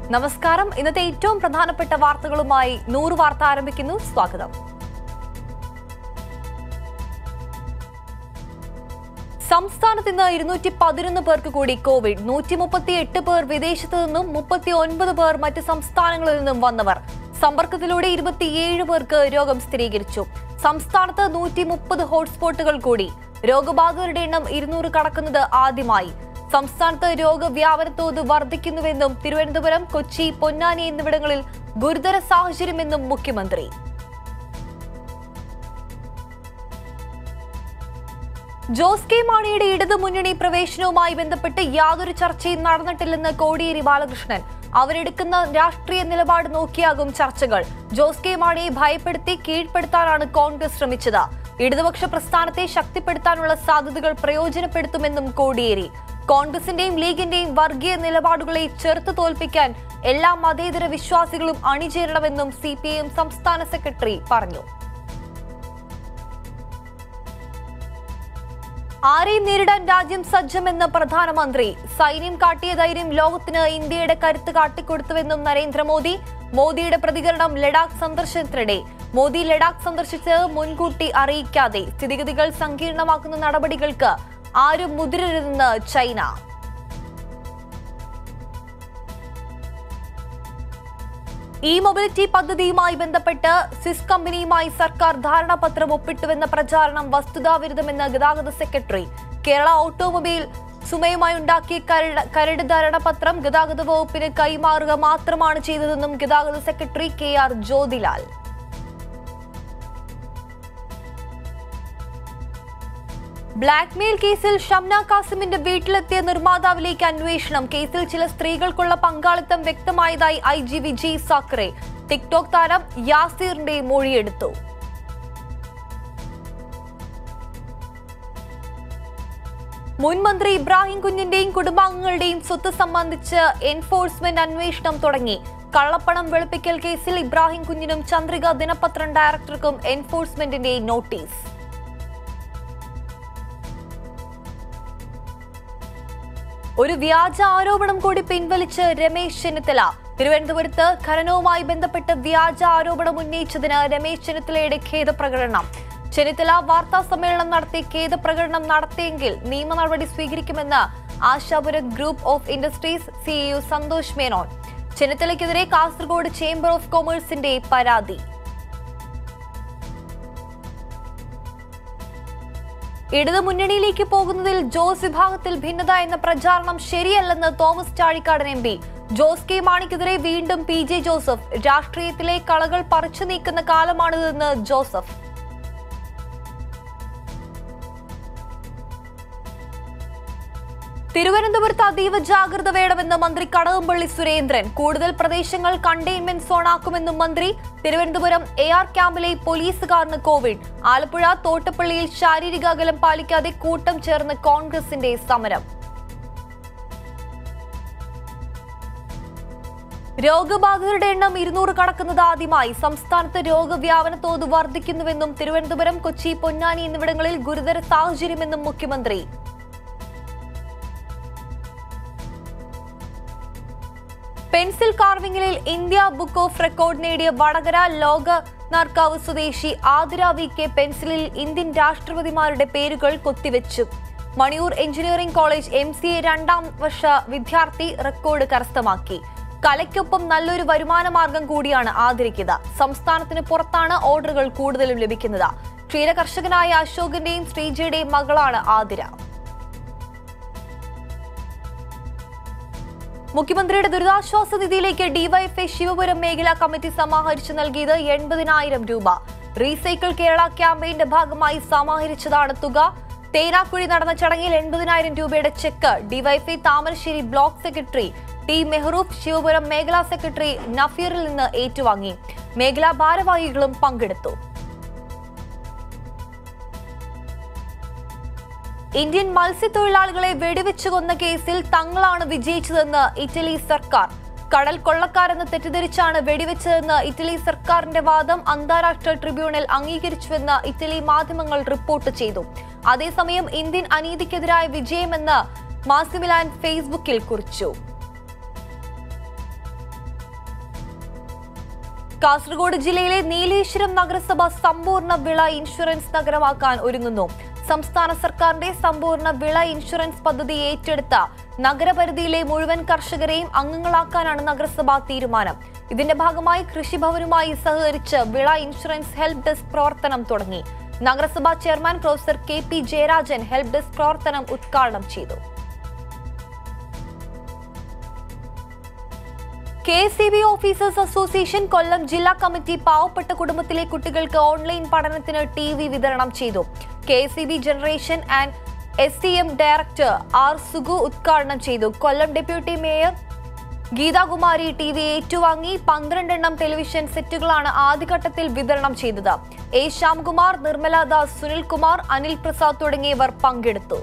നമസ്കാരം ഇന്നത്തെ ഏറ്റവും പ്രധാനപ്പെട്ട വാർത്തകളുമായി നൂറ് വാർത്ത ആരംഭിക്കുന്നു സ്വാഗതം സംസ്ഥാനത്ത് ഇന്ന് ഇരുന്നൂറ്റി പതിനൊന്ന് പേർക്ക് കൂടി കോവിഡ് നൂറ്റി മുപ്പത്തി എട്ട് പേർ വിദേശത്ത് നിന്നും മുപ്പത്തി ഒൻപത് പേർ മറ്റ് സംസ്ഥാനങ്ങളിൽ നിന്നും വന്നവർ സമ്പർക്കത്തിലൂടെ ഇരുപത്തിയേഴ് പേർക്ക് രോഗം സ്ഥിരീകരിച്ചു സംസ്ഥാനത്ത് നൂറ്റി മുപ്പത് ഹോട്ട്സ്പോട്ടുകൾ കൂടി രോഗബാധിതരുടെ എണ്ണം ഇരുന്നൂറ് കടക്കുന്നത് ആദ്യമായി സംസ്ഥാനത്ത് രോഗവ്യാപന തോത് വർദ്ധിക്കുന്നുവെന്നും തിരുവനന്തപുരം കൊച്ചി പൊന്നാനി എന്നിവിടങ്ങളിൽ ഗുരുതര സാഹചര്യമെന്നും മുഖ്യമന്ത്രി ജോസ് കെ മാണിയുടെ ഇടതു മുന്നണി പ്രവേശനവുമായി ബന്ധപ്പെട്ട് യാതൊരു ചർച്ചയും നടന്നിട്ടില്ലെന്ന് കോടിയേരി ബാലകൃഷ്ണൻ അവരെടുക്കുന്ന രാഷ്ട്രീയ നിലപാട് നോക്കിയാകും ചർച്ചകൾ ജോസ് കെ മാണിയെ ഭയപ്പെടുത്തി കീഴ്പ്പെടുത്താനാണ് കോൺഗ്രസ് ശ്രമിച്ചത് ഇടതുപക്ഷ പ്രസ്ഥാനത്തെ ശക്തിപ്പെടുത്താനുള്ള സാധ്യതകൾ പ്രയോജനപ്പെടുത്തുമെന്നും കോടിയേരി കോൺഗ്രസിന്റെയും ലീഗിന്റെയും വർഗീയ നിലപാടുകളെ ചെറുത്തു തോൽപ്പിക്കാൻ എല്ലാ മതേതര വിശ്വാസികളും അണിചേരണമെന്നും സി സംസ്ഥാന സെക്രട്ടറി പറഞ്ഞു ആരെയും നേരിടാൻ രാജ്യം സജ്ജമെന്ന് പ്രധാനമന്ത്രി സൈന്യം കാട്ടിയ ധൈര്യം ലോകത്തിന് ഇന്ത്യയുടെ കരുത്ത് കാട്ടിക്കൊടുത്തുവെന്നും നരേന്ദ്രമോദി മോദിയുടെ പ്രതികരണം ലഡാക്ക് സന്ദർശനത്തിനിടെ മോദി ലഡാക്ക് സന്ദർശിച്ച് മുൻകൂട്ടി അറിയിക്കാതെ സ്ഥിതിഗതികൾ സങ്കീർണമാക്കുന്ന നടപടികൾക്ക് ആരും മുതിരരുതെന്ന് ചൈന ഇ മൊബിലിറ്റി പദ്ധതിയുമായി ബന്ധപ്പെട്ട് സിസ് കമ്പനിയുമായി സർക്കാർ ധാരണാപത്രം ഒപ്പിട്ടുവെന്ന പ്രചാരണം വസ്തുതാവിരുദ്ധമെന്ന് ഗതാഗത സെക്രട്ടറി കേരള ഓട്ടോമൊബൈൽ സുമയുമായി ഉണ്ടാക്കിയ കരട് കരട് ധാരണാപത്രം ഗതാഗത വകുപ്പിന് കൈമാറുക മാത്രമാണ് ചെയ്തതെന്നും ഗതാഗത secretary K R Jyothilal blackmail കേസിൽ ഷംന കാസിമിന്റെ വീട്ടിലെത്തിയ നിർമ്മാതാവിലേക്ക് അന്വേഷണം കേസിൽ ചില സ്ത്രീകൾക്കുള്ള പങ്കാളിത്തം വ്യക്തമായതായി I G Vijay Sakhare TikTok താരം യാസീറിന്റെ മൊഴിയെടുത്തു മുൻ മന്ത്രി ഇബ്രാഹിം കുഞ്ഞിന്റെയും കുടുംബാംഗങ്ങളുടെയും സ്വത്ത് സംബന്ധിച്ച് എൻഫോഴ്സ്മെന്റ് അന്വേഷണം തുടങ്ങി കള്ളപ്പണം വെളുപ്പിക്കൽ കേസിൽ ഇബ്രാഹിം കുഞ്ഞിനും ചന്ദ്രിക ദിനപത്രം ഡയറക്ടർക്കും എൻഫോഴ്സ്മെന്റിന്റെ നോട്ടീസ് ഒരു വ്യാജ ആരോപണം കൂടി പിൻവലിച്ച് രമേശ് ചെന്നിത്തല തിരുവനന്തപുരത്ത് ഖനനവുമായി ബന്ധപ്പെട്ട് വ്യാജ ആരോപണം ഉന്നയിച്ചതിന് രമേശ് ചെന്നിത്തലയുടെ ഖേദപ്രകടനം ചെന്നിത്തല വാർത്താ സമ്മേളനം നടത്തി ഖേദപ്രകടനം നടത്തിയെങ്കിൽ നിയമ നടപടി സ്വീകരിക്കുമെന്ന് Ashapura group of industries CEO Santhosh Menon ചെന്നിത്തലയ്ക്കെതിരെ കാസർഗോഡ് ചേംബർ ഓഫ് കൊമേഴ്സിന്റെ പരാതി ഇടതു മുന്നണിയിലേക്ക് പോകുന്നതിൽ ജോസ് വിഭാഗത്തിൽ ഭിന്നത എന്ന പ്രചാരണം ശരിയല്ലെന്ന് Thomas Chazhikadan M P Jose K മാണിക്കെതിരെ വീണ്ടും പി ജെ ജോസഫ് രാഷ്ട്രീയത്തിലെ കളകൾ പറിച്ചു നീക്കുന്ന കാലമാണിതെന്ന് ജോസഫ് തിരുവനന്തപുരത്ത് അതീവ ജാഗ്രത വേണമെന്ന് മന്ത്രി കടകംപള്ളി സുരേന്ദ്രൻ കൂടുതൽ പ്രദേശങ്ങൾ കണ്ടെയ്ൻമെന്റ് സോണാക്കുമെന്നും മന്ത്രി തിരുവനന്തപുരം എ ആർ ക്യാമ്പിലെ പോലീസുകാരന് കോവിഡ് ആലപ്പുഴ തോട്ടപ്പള്ളിയിൽ ശാരീരിക അകലം പാലിക്കാതെ കൂട്ടം ചേർന്ന് കോൺഗ്രസിന്റെ സമരം രോഗബാധിതരുടെ എണ്ണം ഇരുന്നൂറ് കടക്കുന്നത് ആദ്യമായി സംസ്ഥാനത്ത് രോഗവ്യാപന തോത് വർദ്ധിക്കുന്നുവെന്നും തിരുവനന്തപുരം കൊച്ചി പൊന്നാനി എന്നിവിടങ്ങളിൽ ഗുരുതര സാഹചര്യമെന്നും മുഖ്യമന്ത്രി പെൻസിൽ കാർവിംഗിൽ ഇന്ത്യ ബുക്ക് ഓഫ് റെക്കോർഡ് നേടിയ വടകര ലോക നാർക്കാവ് സ്വദേശി ആതിര വി കെ പെൻസിലിൽ ഇന്ത്യൻ രാഷ്ട്രപതിമാരുടെ പേരുകൾ കൊത്തിവെച്ചു Maniyur engineering college M C A രണ്ടാം വർഷ വിദ്യാർത്ഥി റെക്കോർഡ് കരസ്ഥമാക്കി കലയ്ക്കൊപ്പം നല്ലൊരു വരുമാന മാർഗം കൂടിയാണ് ആദരിക്കുക സംസ്ഥാനത്തിന് പുറത്താണ് ഓർഡറുകൾ കൂടുതലും ലഭിക്കുന്നത് ക്ഷീരകർഷകനായ അശോകിന്റെയും ശ്രീജയുടെയും മകളാണ് ആതിര മുഖ്യമന്ത്രിയുടെ ദുരിതാശ്വാസ നിധിയിലേക്ക് ഡിവൈഎഫ്ഐ ശിവപുരം മേഖലാ കമ്മിറ്റി സമാഹരിച്ചു നൽകിയത് എൺപതിനായിരം രൂപ റീസൈക്കിൾ കേരള ക്യാമ്പയിന്റെ ഭാഗമായി സമാഹരിച്ചതാണ് തുക തേനാക്കുഴി നടന്ന ചടങ്ങിൽ എൺപതിനായിരം രൂപയുടെ check DYFI Thamarassery block secretary T Mehroof Sivapuram മേഖലാ സെക്രട്ടറി നഫീറിൽ നിന്ന് ഏറ്റുവാങ്ങി മേഖലാ ഭാരവാഹികളും പങ്കെടുത്തു ഇന്ത്യൻ മത്സ്യത്തൊഴിലാളികളെ വെടിവെച്ചു കൊന്ന കേസിൽ തങ്ങളാണ് വിജയിച്ചതെന്ന് ഇറ്റലി സർക്കാർ കടൽ കൊള്ളക്കാരെന്ന് തെറ്റിദ്ധരിച്ചാണ് വെടിവെച്ചതെന്ന് ഇറ്റലി സർക്കാരിന്റെ വാദം അന്താരാഷ്ട്ര ട്രിബ്യൂണൽ അംഗീകരിച്ചുവെന്ന് ഇറ്റലി മാധ്യമങ്ങൾ റിപ്പോർട്ട് ചെയ്തു അതേസമയം ഇന്ത്യൻ അനീതിക്കെതിരായ വിജയമെന്ന് മാസിമിലാൻ ഫേസ്ബുക്കിൽ കുറിച്ചു കാസർഗോഡ് ജില്ലയിലെ നീലേശ്വരം നഗരസഭ സമ്പൂർണ്ണ വിള ഇൻഷുറൻസ് നഗരമാക്കാൻ ഒരുങ്ങുന്നു സംസ്ഥാന സർക്കാരിന്റെ സമ്പൂർണ്ണ വിള ഇൻഷുറൻസ് പദ്ധതി ഏറ്റെടുത്ത നഗരപരിധിയിലെ മുഴുവൻ കർഷകരെയും അംഗങ്ങളാക്കാനാണ് നഗരസഭാ തീരുമാനം ഇതിന്റെ ഭാഗമായി കൃഷിഭവനുമായി സഹകരിച്ച് വിള ഇൻഷുറൻസ് ഹെൽപ്പ് ഡെസ്ക് പ്രവർത്തനം തുടങ്ങി നഗരസഭാ chairman professor K P Jayarajan help desk പ്രവർത്തനം ഉദ്ഘാടനം ചെയ്തു K C B officers association Kollam ജില്ലാ കമ്മിറ്റി പാവപ്പെട്ട കുടുംബത്തിലെ കുട്ടികൾക്ക് ഓൺലൈൻ പഠനത്തിന് ടി വി വിതരണം ചെയ്തു K C B generation and S C M director R Sugu ഉദ്ഘാടനം ചെയ്തു Kollam deputy mayor Geethakumari T V ഏറ്റുവാങ്ങി പന്ത്രണ്ടെണ്ണം ടെലിവിഷൻ സെറ്റുകളാണ് ആദ്യഘട്ടത്തിൽ വിതരണം ചെയ്തത് എ ശ്യാംകുമാർ നിർമ്മല ദാസ് സുനിൽകുമാർ അനിൽ പ്രസാദ് തുടങ്ങിയവർ പങ്കെടുത്തു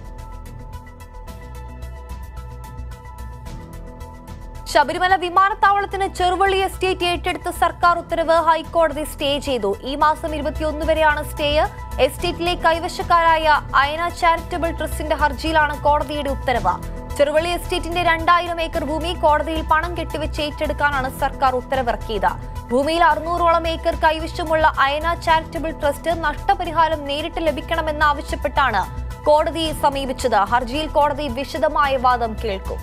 ശബരിമല വിമാനത്താവളത്തിന് ചെറുവള്ളി എസ്റ്റേറ്റ് ഏറ്റെടുത്ത സർക്കാർ ഉത്തരവ് ഹൈക്കോടതി സ്റ്റേ ചെയ്തു ഈ മാസം ഇരുപത്തിയൊന്ന് വരെയാണ് സ്റ്റേ എസ്റ്റേറ്റിലെ കൈവശക്കാരായ അയന ചാരിറ്റബിൾ ട്രസ്റ്റിന്റെ ഹർജിയിലാണ് കോടതിയുടെ ഉത്തരവ് ചെറുവള്ളി എസ്റ്റേറ്റിന്റെ രണ്ടായിരം ഏക്കർ ഭൂമി കോടതിയിൽ പണം കെട്ടിവെച്ച് ഏറ്റെടുക്കാനാണ് സർക്കാർ ഉത്തരവിറക്കിയത് ഭൂമിയിൽ അറുന്നൂറോളം ഏക്കർ കൈവശമുള്ള അയന ചാരിറ്റബിൾ ട്രസ്റ്റ് നഷ്ടപരിഹാരം നേരിട്ട് ലഭിക്കണമെന്നാവശ്യപ്പെട്ടാണ് കോടതിയെ സമീപിച്ചത് ഹർജിയിൽ കോടതി വിശദമായ വാദം കേൾക്കും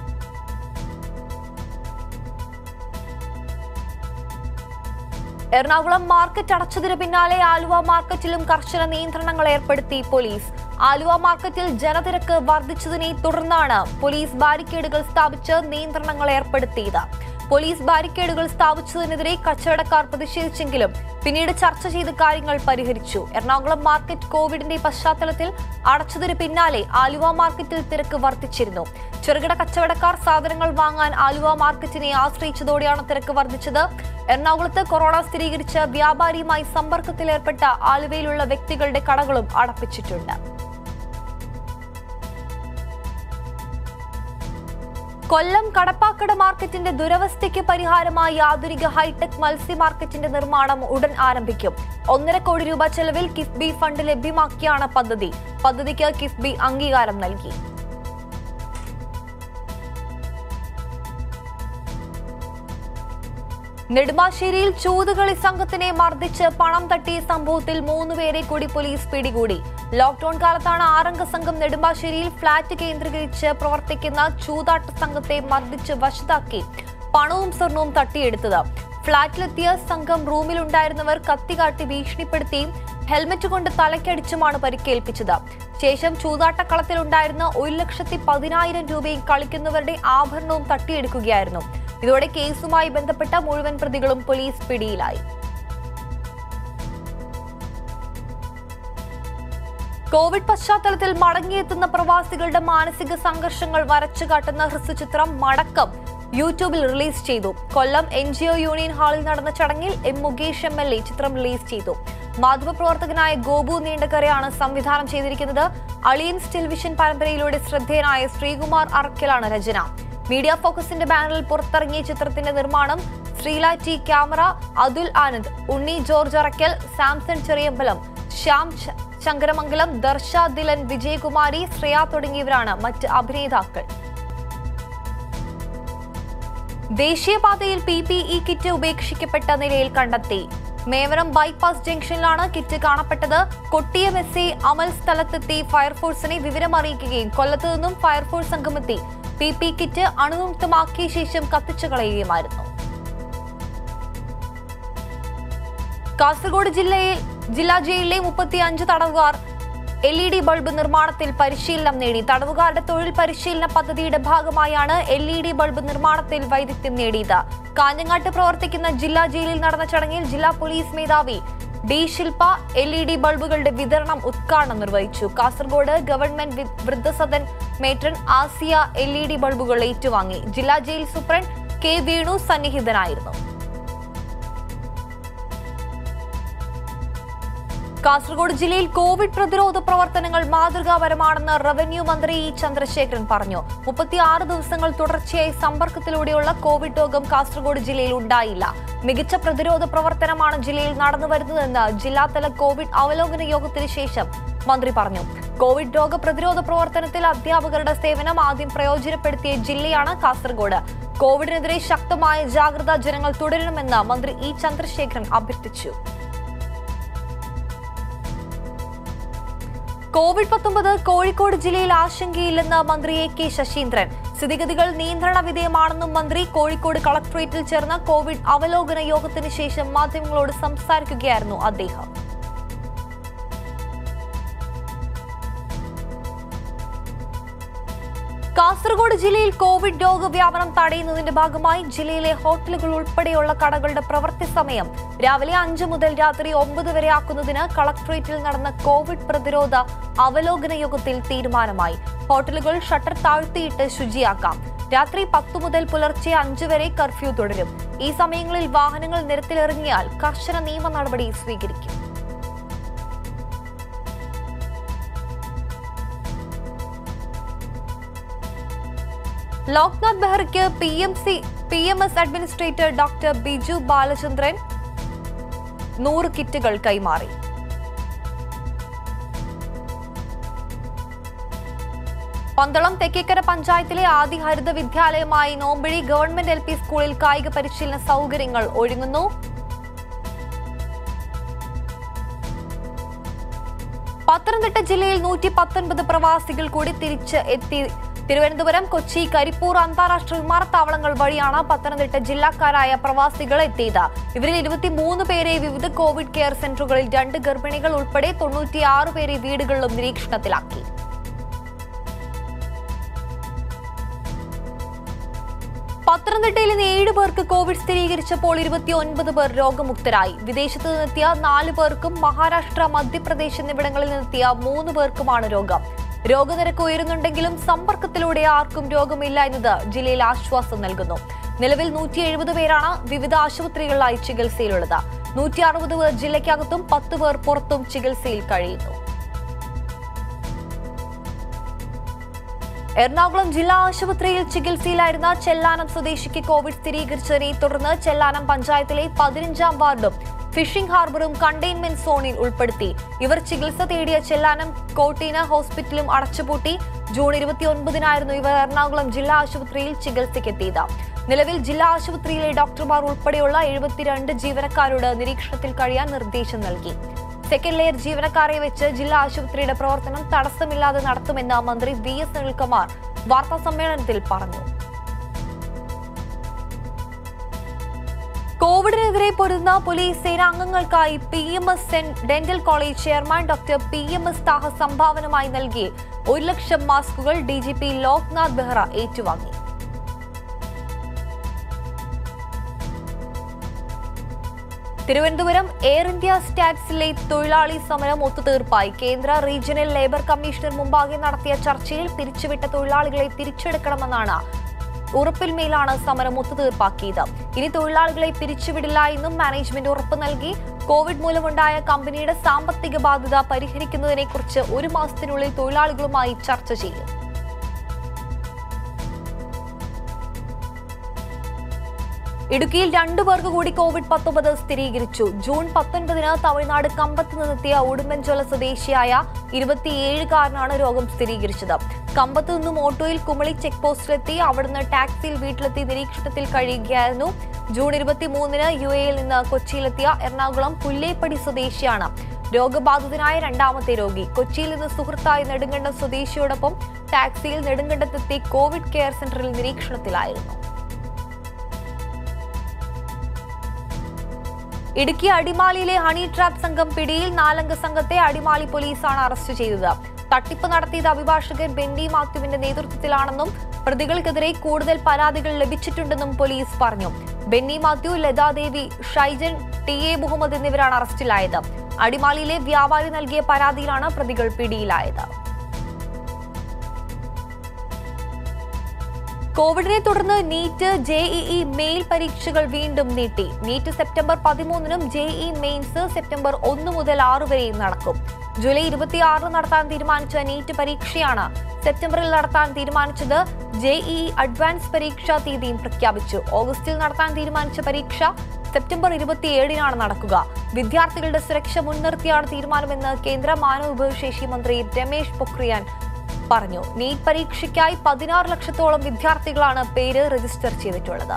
എറണാകുളം മാർക്കറ്റ് അടച്ചതിന് പിന്നാലെ ആലുവ മാർക്കറ്റിലും കർശന നിയന്ത്രണങ്ങൾ ഏർപ്പെടുത്തി പോലീസ് ആലുവ മാർക്കറ്റിൽ ജനതിരക്ക് വർദ്ധിച്ചതിനെ തുടർന്നാണ് പോലീസ് ബാരിക്കേഡുകൾ സ്ഥാപിച്ച് നിയന്ത്രണങ്ങൾ ഏർപ്പെടുത്തിയത് പോലീസ് ബാരിക്കേഡുകൾ സ്ഥാപിച്ചതിനെതിരെ കച്ചവടക്കാർ പ്രതിഷേധിച്ചെങ്കിലും പിന്നീട് ചർച്ച ചെയ്ത് കാര്യങ്ങൾ പരിഹരിച്ചു എറണാകുളം മാർക്കറ്റ് കോവിഡിന്റെ പശ്ചാത്തലത്തിൽ അടച്ചതിന് പിന്നാലെ ആലുവ മാർക്കറ്റിൽ തിരക്ക് വർദ്ധിച്ചിരുന്നു ചെറുകിട കച്ചവടക്കാർ സാധനങ്ങൾ വാങ്ങാൻ ആലുവ മാർക്കറ്റിനെ ആശ്രയിച്ചതോടെയാണ് തിരക്ക് വർദ്ധിച്ചത് എറണാകുളത്ത് കൊറോണ സ്ഥിരീകരിച്ച വ്യാപാരിയുമായി സമ്പർക്കത്തിലേർപ്പെട്ട ആലുവയിലുള്ള വ്യക്തികളുടെ കടകളും അടപ്പിച്ചിട്ടുണ്ട് കൊല്ലം കടപ്പാക്കട മാർക്കറ്റിന്റെ ദുരവസ്ഥയ്ക്ക് പരിഹാരമായി ആധുനിക ഹൈടെക് മത്സ്യ മാർക്കറ്റിന്റെ നിർമ്മാണം ഉടൻ ആരംഭിക്കും ഒന്നര കോടി രൂപ ചെലവിൽ കിഫ്ബി ഫണ്ട് ലഭ്യമാക്കിയാണ് പദ്ധതി പദ്ധതിക്ക് കിഫ്ബി അംഗീകാരം നൽകി നെടുമ്പാശ്ശേരിയിൽ ചൂതുകളി സംഘത്തിനെ മർദ്ദിച്ച് പണം തട്ടിയ സംഭവത്തിൽ മൂന്നുപേരെ കൂടി പോലീസ് പിടികൂടി ലോക്ഡൌൺ കാലത്താണ് ആറംഗ സംഘം നെടുമ്പാശ്ശേരിയിൽ ഫ്ളാറ്റ് കേന്ദ്രീകരിച്ച് പ്രവർത്തിക്കുന്ന ചൂതാട്ട സംഘത്തെ മർദ്ദിച്ച് വശത്താക്കി പണവും സ്വർണവും തട്ടിയെടുത്തത് ഫ്ളാറ്റിലെത്തിയ സംഘം റൂമിലുണ്ടായിരുന്നവർ കത്തികാട്ടി ഭീഷണിപ്പെടുത്തിയും ഹെൽമറ്റ് കൊണ്ട് തലയ്ക്കടിച്ചുമാണ് പരിക്കേൽപ്പിച്ചത് ശേഷം ചൂതാട്ടക്കളത്തിലുണ്ടായിരുന്ന ഒരു ലക്ഷത്തി പതിനായിരം രൂപയും കളിക്കുന്നവരുടെ ആഭരണവും തട്ടിയെടുക്കുകയായിരുന്നു ഇതോടെ കേസുമായി ബന്ധപ്പെട്ട മുഴുവൻ പ്രതികളും പോലീസ് പിടിയിലായി കോവിഡ് പശ്ചാത്തലത്തിൽ മടങ്ങിയെത്തുന്ന പ്രവാസികളുടെ മാനസിക സംഘർഷങ്ങൾ വരച്ചു കാട്ടുന്ന ഹ്രസ്വചിത്രം മടക്കം യൂട്യൂബിൽ റിലീസ് ചെയ്തു Kollam N G O union ഹാളിൽ നടന്ന ചടങ്ങിൽ M Mukesh M L A ചിത്രം റിലീസ് ചെയ്തു മാധ്യമപ്രവർത്തകനായ ഗോപു നീണ്ടകരയാണ് സംവിധാനം ചെയ്തിരിക്കുന്നത് അളിയൻസ് ടെലിവിഷൻ പരമ്പരയിലൂടെ ശ്രദ്ധേയനായ ശ്രീകുമാർ അറക്കലാണ് രചന മീഡിയ ഫോക്കസിന്റെ ബാനറിൽ പുറത്തിറങ്ങിയ ചിത്രത്തിന്റെ നിർമ്മാണം Sreela T camera Athul Anand Unni George Arakkal Samson Cheriyambalam Shyam ച- ശങ്കരമംഗലം ദർശ ദിലൻ വിജയകുമാരി ശ്രേയ തുടങ്ങിയവരാണ് മറ്റ് അഭിനേതാക്കൾ ദേശീയപാതയിൽ പി പി ഇ കിറ്റ് ഉപേക്ഷിക്കപ്പെട്ട നിലയിൽ കണ്ടെത്തി മേവരം ബൈപ്പാസ് ജംഗ്ഷനിലാണ് കിറ്റ് കാണപ്പെട്ടത് കൊട്ടിയം എസ് ഐ അമൽ സ്ഥലത്തെത്തി ഫയർഫോഴ്സിനെ വിവരമറിയിക്കുകയും കൊല്ലത്തു നിന്നും ഫയർഫോഴ്സ് സംഘമെത്തി പി പി കിറ്റ് അണുവിമുക്തമാക്കിയ ശേഷം കത്തിച്ചു കളയുകയുമായിരുന്നു കാസർഗോഡ് ജില്ലയിൽ ജില്ലാ ജയിലിലെ മുപ്പത്തി അഞ്ച് തടവുകാർ എൽ ഇ ഡി ബൾബ് നിർമ്മാണത്തിൽ പരിശീലനം നേടി തടവുകാരുടെ തൊഴിൽ പരിശീലന പദ്ധതിയുടെ ഭാഗമായാണ് എൽ ഇ ഡി ബൾബ് നിർമ്മാണത്തിൽ വൈദഗ്ധ്യം നേടിയത് കാഞ്ഞങ്ങാട്ട് പ്രവർത്തിക്കുന്ന ജില്ലാ ജയിലിൽ നടന്ന ചടങ്ങിൽ ജില്ലാ പോലീസ് മേധാവി D Shilpa L E D ബൾബുകളുടെ വിതരണം ഉദ്ഘാടനം നിർവഹിച്ചു കാസർഗോഡ് ഗവൺമെന്റ് വി- വൃദ്ധസദൻ matron Asiya L E D ബൾബുകൾ ഏറ്റുവാങ്ങി ജില്ലാ ജയിൽ സൂപ്രണ്ട് കെ വേണു സന്നിഹിതനായിരുന്നു കാസർഗോഡ് ജില്ലയിൽ കോവിഡ് പ്രതിരോധ പ്രവർത്തനങ്ങൾ മാതൃകാപരമാണെന്ന് റവന്യൂ മന്ത്രി ഇ ചന്ദ്രശേഖരൻ പറഞ്ഞു മുപ്പത്തിയാറ് ദിവസങ്ങൾ തുടർച്ചയായി സമ്പർക്കത്തിലൂടെയുള്ള കോവിഡ് രോഗം കാസർഗോഡ് ജില്ലയിൽ ഉണ്ടായില്ല മികച്ച പ്രതിരോധ പ്രവർത്തനമാണ് ജില്ലയിൽ നടന്നുവരുന്നതെന്ന് ജില്ലാതല കോവിഡ് അവലോകന യോഗത്തിന് ശേഷം മന്ത്രി പറഞ്ഞു കോവിഡ് രോഗ പ്രതിരോധ പ്രവർത്തനത്തിൽ അധ്യാപകരുടെ സേവനം ആദ്യം പ്രയോജനപ്പെടുത്തിയ ജില്ലയാണ് കാസർഗോഡ് കോവിഡിനെതിരെ ശക്തമായ ജാഗ്രത ജനങ്ങൾ തുടരണമെന്ന് മന്ത്രി ഇ ചന്ദ്രശേഖരൻ അഭ്യർത്ഥിച്ചു കോവിഡ് പത്തൊമ്പത് കോഴിക്കോട് ജില്ലയിൽ ആശങ്കയില്ലെന്ന് മന്ത്രി എ കെ ശശീന്ദ്രൻ സ്ഥിതിഗതികൾ നിയന്ത്രണ വിധേയമാണെന്നും മന്ത്രി കോഴിക്കോട് കളക്ടറേറ്റിൽ ചേർന്ന കോവിഡ് അവലോകന യോഗത്തിന് ശേഷം മാധ്യമങ്ങളോട് സംസാരിക്കുകയായിരുന്നു അദ്ദേഹം കാസർഗോഡ് ജില്ലയിൽ കോവിഡ് രോഗവ്യാപനം തടയുന്നതിന്റെ ഭാഗമായി ജില്ലയിലെ ഹോട്ടലുകൾ ഉൾപ്പെടെയുള്ള കടകളുടെ പ്രവൃത്തി സമയം രാവിലെ അഞ്ച് മുതൽ രാത്രി ഒമ്പത് വരെ ആക്കുന്നതിന് കളക്ടറേറ്റിൽ നടന്ന കോവിഡ് പ്രതിരോധ അവലോകന യോഗത്തിൽ തീരുമാനമായി ഹോട്ടലുകൾ ഷട്ടർ താഴ്ത്തിയിട്ട് ശുചിയാക്കാം രാത്രി പത്തു മുതൽ പുലർച്ചെ അഞ്ച് വരെ കർഫ്യൂ തുടരും ഈ സമയങ്ങളിൽ വാഹനങ്ങൾ നിരത്തിലിറങ്ങിയാൽ കർശന നിയമ നടപടി സ്വീകരിക്കും ലോക്നാഥ് ബെഹ്റയ്ക്ക് P M C P M S administrator doctor Biju Balachandran നൂറ് കിറ്റുകൾ കൈമാറി പന്തളം തെക്കേക്കര പഞ്ചായത്തിലെ ആദ്യ ഹരിത വിദ്യാലയമായി നോമ്പഴി ഗവൺമെന്റ് എൽ പി സ്കൂളിൽ കായിക പരിശീലന സൗകര്യങ്ങൾ ഒരുങ്ങുന്നു പത്തനംതിട്ട ജില്ലയിൽ നൂറ്റി പത്തൊൻപത് പ്രവാസികൾ കൂടി തിരിച്ച് എത്തി തിരുവനന്തപുരം കൊച്ചി കരിപ്പൂർ അന്താരാഷ്ട്ര വിമാനത്താവളങ്ങൾ വഴിയാണ് പത്തനംതിട്ട ജില്ലക്കാരായ പ്രവാസികൾ എത്തിയത് ഇവരിൽ ഇരുപത്തിമൂന്ന് പേരെ വിവിധ കോവിഡ് കെയർ സെന്ററുകളിൽ രണ്ട് ഗർഭിണികൾ ഉൾപ്പെടെ തൊണ്ണൂറ്റിയാറ് പേരെ വീടുകളിലും നിരീക്ഷണത്തിലാക്കി പത്തനംതിട്ടയിൽ നിന്ന് ഏഴ് പേർക്ക് കോവിഡ് സ്ഥിരീകരിച്ചപ്പോൾ ഇരുപത്തിയൊൻപത് പേർ രോഗമുക്തരായി വിദേശത്ത് നിന്നെത്തിയ നാല് പേർക്കും മഹാരാഷ്ട്ര മധ്യപ്രദേശ് എന്നിവിടങ്ങളിൽ നിന്നെത്തിയ മൂന്ന് പേർക്കുമാണ് രോഗം രോഗനിരക്ക് ഉയരുന്നുണ്ടെങ്കിലും സമ്പർക്കത്തിലൂടെ ആർക്കും രോഗമില്ല എന്നത് ജില്ലയിൽ ആശ്വാസം നൽകുന്നു നിലവിൽ നൂറ്റി എഴുപത് പേരാണ് വിവിധ ആശുപത്രികളിലായി ചികിത്സയിലുള്ളത് നൂറ്റി അറുപത് പേർ ജില്ലയ്ക്കകത്തും പത്ത് പേർ പുറത്തും ചികിത്സയിൽ കഴിയുന്നു എറണാകുളം ജില്ലാ ആശുപത്രിയിൽ ചികിത്സയിലായിരുന്ന ചെല്ലാനം സ്വദേശിക്ക് കോവിഡ് സ്ഥിരീകരിച്ചതിനെ തുടർന്ന് ചെല്ലാനം പഞ്ചായത്തിലെ പതിനഞ്ചാം വാർഡും ഫിഷിംഗ് ഹാർബറും കണ്ടെയ്ൻമെന്റ് സോണിൽ ഉൾപ്പെടുത്തി ഇവർ ചികിത്സ തേടിയ ചെല്ലാനം കോട്ടീന ഹോസ്പിറ്റലും അടച്ചുപൂട്ടി ജൂൺ ഇരുപത്തിയൊൻപതിനായിരുന്നു ഇവർ എറണാകുളം ജില്ലാ ആശുപത്രിയിൽ ചികിത്സയ്ക്കെത്തിയത് നിലവിൽ ജില്ലാ ആശുപത്രിയിലെ ഡോക്ടർമാർ ഉൾപ്പെടെയുള്ള എഴുപത്തിരണ്ട് ജീവനക്കാരോട് നിരീക്ഷണത്തിൽ കഴിയാൻ നിർദ്ദേശം നൽകി സെക്കൻഡ് ലെയർ ജീവനക്കാരെ വെച്ച് ജില്ലാ ആശുപത്രിയുടെ പ്രവർത്തനം തടസ്സമില്ലാതെ നടത്തുമെന്ന് മന്ത്രി വി എസ് സുനിൽകുമാർ വാർത്താ സമ്മേളനത്തിൽ പറഞ്ഞു കോവിഡിനെതിരെ പൊരുതുന്ന പോലീസ് സേനാംഗങ്ങൾക്കായി P M S dental college chairman doctor P M S Thaha സംഭാവനമായി നൽകി ഒരു ലക്ഷം മാസ്കുകൾ D G P Loknath Behra ഏറ്റുവാങ്ങി തിരുവനന്തപുരം എയർ ഇന്ത്യ സ്റ്റാറ്റ്സിലെ തൊഴിലാളി സമരം ഒത്തുതീർപ്പായി കേന്ദ്ര റീജിയണൽ ലേബർ കമ്മീഷണർ മുമ്പാകെ നടത്തിയ ചർച്ചയിൽ പിരിച്ചുവിട്ട തൊഴിലാളികളെ തിരിച്ചെടുക്കണമെന്നാണ് ഉറപ്പിന്മേലാണ് സമരം ഒത്തുതീർപ്പാക്കിയത് ഇനി തൊഴിലാളികളെ പിരിച്ചുവിടില്ല എന്നും മാനേജ്മെന്റ് ഉറപ്പ് നൽകി കോവിഡ് മൂലമുണ്ടായ കമ്പനിയുടെ സാമ്പത്തിക ബാധ്യത പരിഹരിക്കുന്നതിനെക്കുറിച്ച് ഒരു മാസത്തിനുള്ളിൽ തൊഴിലാളികളുമായി ചർച്ച ചെയ്യും ഇടുക്കിയിൽ രണ്ടു പേർക്ക് കൂടി കോവിഡ് പത്തൊമ്പത് സ്ഥിരീകരിച്ചു ജൂൺ പത്തൊൻപതിന് തമിഴ്നാട് കമ്പത്ത് നിന്നെത്തിയ ഉടുമ്പൻചോല സ്വദേശിയായ ഇരുപത്തിയേഴുകാരനാണ് രോഗം സ്ഥിരീകരിച്ചത് കമ്പത്ത് നിന്നും ഓട്ടോയിൽ കുമളി ചെക്ക് പോസ്റ്റിലെത്തി അവിടുന്ന് ടാക്സിയിൽ വീട്ടിലെത്തി നിരീക്ഷണത്തിൽ കഴിയുകയായിരുന്നു ജൂൺ ഇരുപത്തിമൂന്നിന് യു എയിൽ നിന്ന് കൊച്ചിയിലെത്തിയ എറണാകുളം പുല്ലേപ്പടി സ്വദേശിയാണ് രോഗബാധിതനായ രണ്ടാമത്തെ രോഗി കൊച്ചിയിൽ നിന്ന് സുഹൃത്തായ നെടുങ്കണ്ടം സ്വദേശിയോടൊപ്പം ടാക്സിയിൽ നെടുങ്കണ്ടത്തെത്തി കോവിഡ് കെയർ സെന്ററിൽ നിരീക്ഷണത്തിലായിരുന്നു ഇടുക്കി അടിമാലിയിലെ ഹണി ട്രാപ്പ് സംഘം പിടിയിൽ നാലംഗ സംഘത്തെ അടിമാലി പോലീസാണ് അറസ്റ്റ് ചെയ്തത് തട്ടിപ്പ് നടത്തിയത് അഭിഭാഷകൻ ബെന്നി മാത്യുവിന്റെ നേതൃത്വത്തിലാണെന്നും പ്രതികൾക്കെതിരെ കൂടുതൽ പരാതികൾ ലഭിച്ചിട്ടുണ്ടെന്നും പോലീസ് പറഞ്ഞു Benny Mathew Lathadevi Shaijan T A Muhammad എന്നിവരാണ് അറസ്റ്റിലായത് അടിമാലിയിലെ വ്യാപാരി നൽകിയ പരാതിയിലാണ് പ്രതികൾ പിടിയിലായത് കോവിഡിനെ തുടർന്ന് നീറ്റ് ജെഇഇ മെയിൽ പരീക്ഷകൾ വീണ്ടും നീട്ടി നീറ്റ് സെപ്റ്റംബർ പതിമൂന്നിനും ജെഇ മെയിൻസ് സെപ്റ്റംബർ ഒന്ന് മുതൽ ആറ് വരെയും നടക്കും ജൂലൈ ഇരുപത്തിയാറിന് നടത്താൻ തീരുമാനിച്ച നീറ്റ് പരീക്ഷയാണ് സെപ്റ്റംബറിൽ നടത്താൻ തീരുമാനിച്ചത് ജെഇഇ അഡ്വാൻസ് പരീക്ഷാ തീയതിയും പ്രഖ്യാപിച്ചു ഓഗസ്റ്റിൽ നടത്താൻ തീരുമാനിച്ച പരീക്ഷ സെപ്റ്റംബർ ഇരുപത്തിയേഴിനാണ് നടക്കുക വിദ്യാർത്ഥികളുടെ സുരക്ഷ മുൻനിർത്തിയാണ് തീരുമാനമെന്ന് കേന്ദ്ര മാനവ വിഭവശേഷി മന്ത്രി രമേശ് പൊഖ്രിയാൻ പറഞ്ഞു നീറ്റ് പരീക്ഷയ്ക്കായി പതിനാറ് ലക്ഷത്തോളം വിദ്യാർത്ഥികളാണ് പേര് രജിസ്റ്റർ ചെയ്തിട്ടുള്ളത്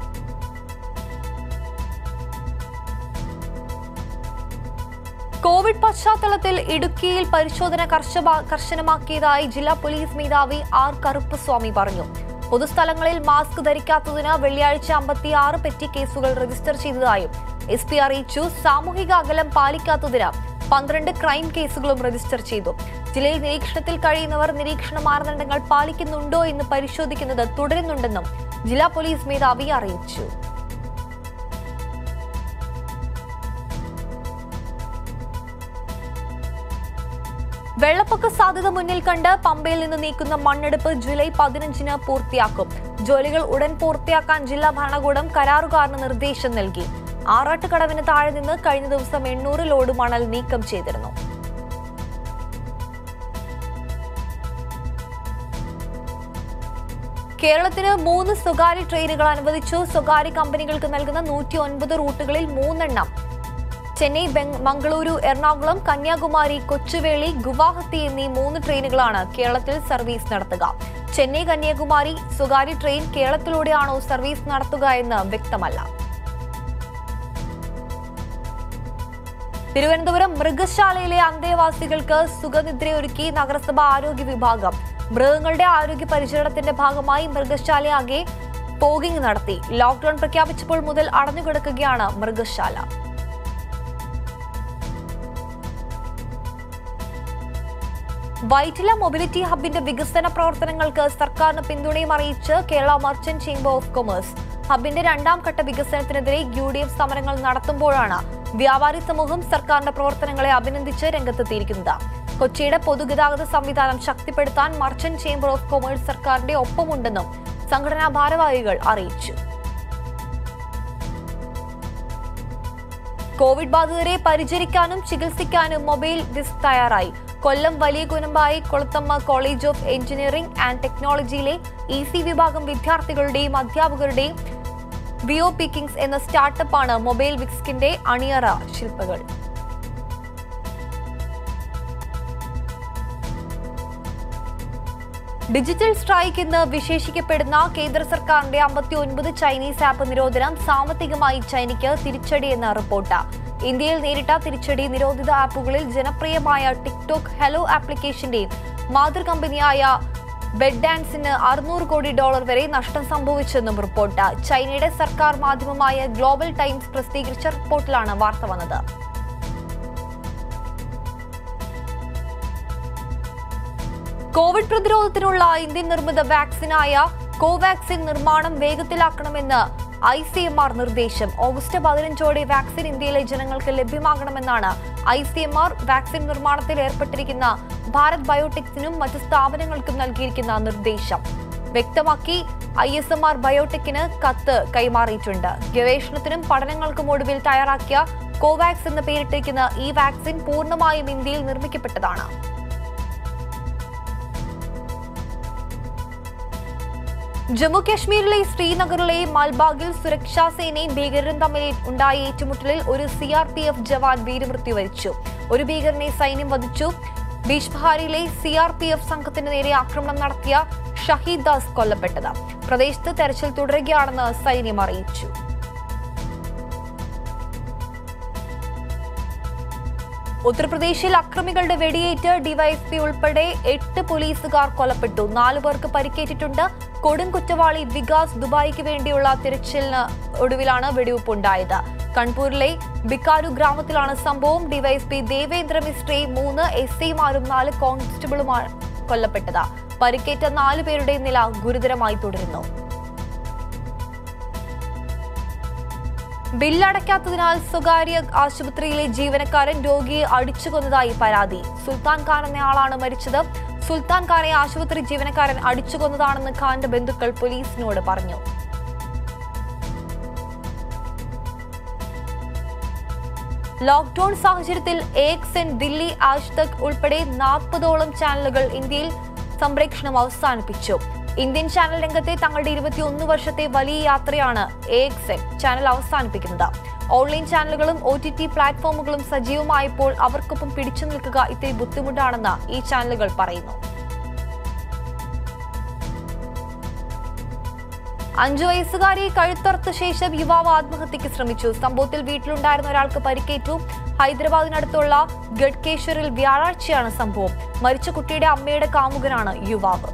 കോവിഡ് പശ്ചാത്തലത്തിൽ ഇടുക്കിയിൽ പരിശോധന കർശമ- കർശനമാക്കിയതായി ജില്ലാ പോലീസ് മേധാവി ആർ കറുപ്പസ്വാമി പറഞ്ഞു പൊതുസ്ഥലങ്ങളിൽ മാസ്ക് ധരിക്കാത്തതിന് വെള്ളിയാഴ്ച അമ്പത്തിയാറ് പെറ്റി കേസുകൾ രജിസ്റ്റർ ചെയ്തതായും എസ് പി അറിയിച്ചു സാമൂഹിക അകലം പാലിക്കാത്തതിന് പന്ത്രണ്ട് ക്രൈം കേസുകളും രജിസ്റ്റർ ചെയ്തു ജില്ലയിൽ നിരീക്ഷണത്തിൽ കഴിയുന്നവർ നിരീക്ഷണ മാനദണ്ഡങ്ങൾ പാലിക്കുന്നുണ്ടോ എന്ന് പരിശോധിക്കുന്നത് തുടരുന്നുണ്ടെന്നും ജില്ലാ പോലീസ് മേധാവി അറിയിച്ചു വെള്ളപ്പൊക്ക സാധ്യത മുന്നിൽ കണ്ട് പമ്പയിൽ നിന്ന് നീക്കുന്ന മണ്ണെടുപ്പ് ജൂലൈ പതിനഞ്ചിന് പൂർത്തിയാക്കും ജോലികൾ ഉടൻ പൂർത്തിയാക്കാൻ ജില്ലാ ഭരണകൂടം കരാറുകാരന് നിർദ്ദേശം നൽകി ആറാട്ടുകടവിന് താഴെ നിന്ന് കഴിഞ്ഞ ദിവസം എണ്ണൂറ് ലോഡ് മണൽ നീക്കം ചെയ്തിരുന്നു കേരളത്തിന് മൂന്ന് സ്വകാര്യ ട്രെയിനുകൾ അനുവദിച്ചു സ്വകാര്യ കമ്പനികൾക്ക് നൽകുന്ന നൂറ്റി ഒൻപത് റൂട്ടുകളിൽ മൂന്നെണ്ണം ചെന്നൈ ബെങ്- മംഗളൂരു എറണാകുളം കന്യാകുമാരി കൊച്ചുവേളി ഗുവാഹത്തി എന്നീ മൂന്ന് ട്രെയിനുകളാണ് കേരളത്തിൽ സർവീസ് നടത്തുക ചെന്നൈ കന്യാകുമാരി സ്വകാര്യ ട്രെയിൻ കേരളത്തിലൂടെയാണോ സർവീസ് നടത്തുക എന്ന് വ്യക്തമല്ല തിരുവനന്തപുരം മൃഗശാലയിലെ അന്തേവാസികൾക്ക് സുഖനിദ്രയൊരുക്കി നഗരസഭ ആരോഗ്യ വിഭാഗം മൃഗങ്ങളുടെ ആരോഗ്യ പരിചരണത്തിന്റെ ഭാഗമായി മൃഗശാലയാകെ പോകിംഗ് നടത്തി ലോക്ഡൌൺ പ്രഖ്യാപിച്ചപ്പോൾ മുതൽ അടഞ്ഞുകിടക്കുകയാണ് മൃഗശാല വൈറ്റില മൊബിലിറ്റി ഹബിന്റെ വികസന പ്രവർത്തനങ്ങൾക്ക് സർക്കാരിന് പിന്തുണയും അറിയിച്ച് Kerala merchant chamber of commerce ഹബിന്റെ രണ്ടാം ഘട്ട വികസനത്തിനെതിരെ യു ഡി എഫ് സമരങ്ങൾ നടത്തുമ്പോഴാണ് വ്യാപാരി സമൂഹം സർക്കാരിന്റെ പ്രവർത്തനങ്ങളെ അഭിനന്ദിച്ച് രംഗത്തെത്തിയിരിക്കുന്നത് കൊച്ചിയുടെ പൊതുഗതാഗത സംവിധാനം ശക്തിപ്പെടുത്താൻ മർച്ചന്റ് ചേംബർ ഓഫ് കൊമേഴ്സ് സർക്കാരിന്റെ ഒപ്പമുണ്ടെന്നും സംഘടനാ ഭാരവാഹികൾ അറിയിച്ചു കോവിഡ് ബാധിതരെ പരിചരിക്കാനും ചികിത്സിക്കാനും മൊബൈൽ വിസ് തയ്യാറായി കൊല്ലം വലിയ Kunambayi Kolathamma college of engineering and ടെക്നോളജിയിലെ ഇ സി വിഭാഗം വിദ്യാർത്ഥികളുടെയും അധ്യാപകരുടെയും വിയോ പിക്കിംഗ്സ് എന്ന സ്റ്റാർട്ടപ്പാണ് മൊബൈൽ വിക്സിന്റെ അണിയറ ശില്പകൾ ഡിജിറ്റൽ സ്ട്രൈക്ക് എന്ന് വിശേഷിക്കപ്പെടുന്ന കേന്ദ്ര സർക്കാരിന്റെ അമ്പത്തി ഒൻപത് ചൈനീസ് ആപ്പ് നിരോധനം സാമ്പത്തികമായി ചൈനയ്ക്ക് തിരിച്ചടിയെന്ന റിപ്പോർട്ട് ഇന്ത്യയിൽ നേരിട്ട തിരിച്ചടി നിരോധിത ആപ്പുകളിൽ ജനപ്രിയമായ ടിക്ടോക്ക് ഹെലോ ആപ്ലിക്കേഷന്റെയും മാതൃകമ്പനിയായ ബെഡ് ഡാൻസിന് അറുന്നൂറ് കോടി ഡോളർ വരെ നഷ്ടം സംഭവിച്ചെന്നും റിപ്പോർട്ട് ചൈനയുടെ സർക്കാർ മാധ്യമമായ ഗ്ലോബൽ ടൈംസ് പ്രസിദ്ധീകരിച്ച റിപ്പോർട്ടിലാണ് വാർത്ത വന്നത് കോവിഡ് പ്രതിരോധത്തിനുള്ള ഇന്ത്യൻ നിർമ്മിത വാക്സിനായ കോവാക്സിൻ നിർമ്മാണം വേഗത്തിലാക്കണമെന്ന് ഐ സി എം ആർ നിർദ്ദേശം ഓഗസ്റ്റ് പതിനഞ്ചോടെ വാക്സിൻ ഇന്ത്യയിലെ ജനങ്ങൾക്ക് ലഭ്യമാകണമെന്നാണ് I C M R vaccine നിർമ്മാണത്തിൽ ഏർപ്പെട്ടിരിക്കുന്ന ഭാരത് ബയോടെക്സിനും മറ്റ് സ്ഥാപനങ്ങൾക്കും നൽകിയിരിക്കുന്ന നിർദ്ദേശം വ്യക്തമാക്കി ഐ എസ് എം ആർ ബയോടെക്കിന് കത്ത് കൈമാറിയിട്ടുണ്ട് ഗവേഷണത്തിനും പഠനങ്ങൾക്കും ഒടുവിൽ തയ്യാറാക്കിയ കോവാക്സ് എന്ന് പേരിട്ടിരിക്കുന്ന ഈ വാക്സിൻ പൂർണ്ണമായും ഇന്ത്യയിൽ നിർമ്മിക്കപ്പെട്ടതാണ് ജമ്മു കാശ്മീരിലെ ശ്രീനഗറിലെ മൽബാഗിൽ സുരക്ഷാ സേനയും ഭീകരരും തമ്മിൽ ഉണ്ടായ ഏറ്റുമുട്ടലിൽ ഒരു സി ആർ പി എഫ് ജവാൻ വീരമൃത്യു വരിച്ചു ഒരു ഭീകരനെ സൈന്യം വധിച്ചു ബീഷ്ബഹാരിലെ സി ആർ പി എഫ് സംഘത്തിന് നേരെ ആക്രമണം നടത്തിയ ഷഹീദ് ദാസ് കൊല്ലപ്പെട്ടത് പ്രദേശത്ത് തെരച്ചിൽ തുടരുകയാണെന്ന് സൈന്യം അറിയിച്ചു ഉത്തർപ്രദേശിൽ അക്രമികളുടെ വെടിയേറ്റ് ഡിവൈഎസ്പി ഉൾപ്പെടെ എട്ട് പോലീസുകാർ കൊല്ലപ്പെട്ടു നാലു പേർക്ക് പരിക്കേറ്റിട്ടുണ്ട് കൊടും കുറ്റവാളി വികാസ് ദുബായിക്ക് വേണ്ടിയുള്ള തിരച്ചിലിന് ഒടുവിലാണ് വെടിവെപ്പ് ഉണ്ടായത് കൺപൂരിലെ ബിക്കാരു ഗ്രാമത്തിലാണ് സംഭവം ഡിവൈഎസ്പി ദേവേന്ദ്ര മിസ്ട്രി മൂന്ന് എസ് ഐമാരും നാല് കോൺസ്റ്റബിളുമാണ് കൊല്ലപ്പെട്ടത് പരിക്കേറ്റ നാലു പേരുടെ നില ഗുരുതരമായി തുടരുന്നു ബില്ലടയ്ക്കാത്തതിനാൽ സ്വകാര്യ ആശുപത്രിയിലെ ജീവനക്കാരൻ രോഗിയെ അടിച്ചുകൊന്നതായി പരാതി സുൽത്താൻ ഖാൻ എന്നയാളാണ് മരിച്ചത് സുൽത്താൻ ഖാനെ ആശുപത്രി ജീവനക്കാരൻ അടിച്ചുകൊന്നതാണെന്ന് ഖാന്റെ ബന്ധുക്കൾ പോലീസിനോട് പറഞ്ഞു ലോക്ഡൌൺ സാഹചര്യത്തിൽ എക്സ് എൻ ദില്ലി ആജ് തക് ഉൾപ്പെടെ നാൽപ്പതോളം ചാനലുകൾ ഇന്ത്യയിൽ സംപ്രേക്ഷണം അവസാനിപ്പിച്ചു ഇന്ത്യൻ ചാനൽ രംഗത്തെ തങ്ങളുടെ ഇരുപത്തിയൊന്ന് വർഷത്തെ വലിയ യാത്രയാണ് എക്സ് എൻ ചാനൽ അവസാനിപ്പിക്കുന്നത് ഓൺലൈൻ ചാനലുകളും ഒ ടി ടി പ്ലാറ്റ്ഫോമുകളും സജീവമായപ്പോൾ അവർക്കൊപ്പം പിടിച്ചു നിൽക്കുക ഇത്തിരി ബുദ്ധിമുട്ടാണെന്ന് ഈ ചാനലുകൾ പറയുന്നു അഞ്ചു വയസ്സുകാരിയെ കഴുത്തറുത്ത ശേഷം യുവാവ് ആത്മഹത്യക്ക് ശ്രമിച്ചു സംഭവത്തിൽ വീട്ടിലുണ്ടായിരുന്ന ഒരാൾക്ക് പരിക്കേറ്റു ഹൈദരാബാദിനടുത്തുള്ള ഗഡ്കേശ്വറിൽ വ്യാഴാഴ്ചയാണ് സംഭവം മരിച്ച കുട്ടിയുടെ അമ്മയുടെ കാമുകനാണ് യുവാവ്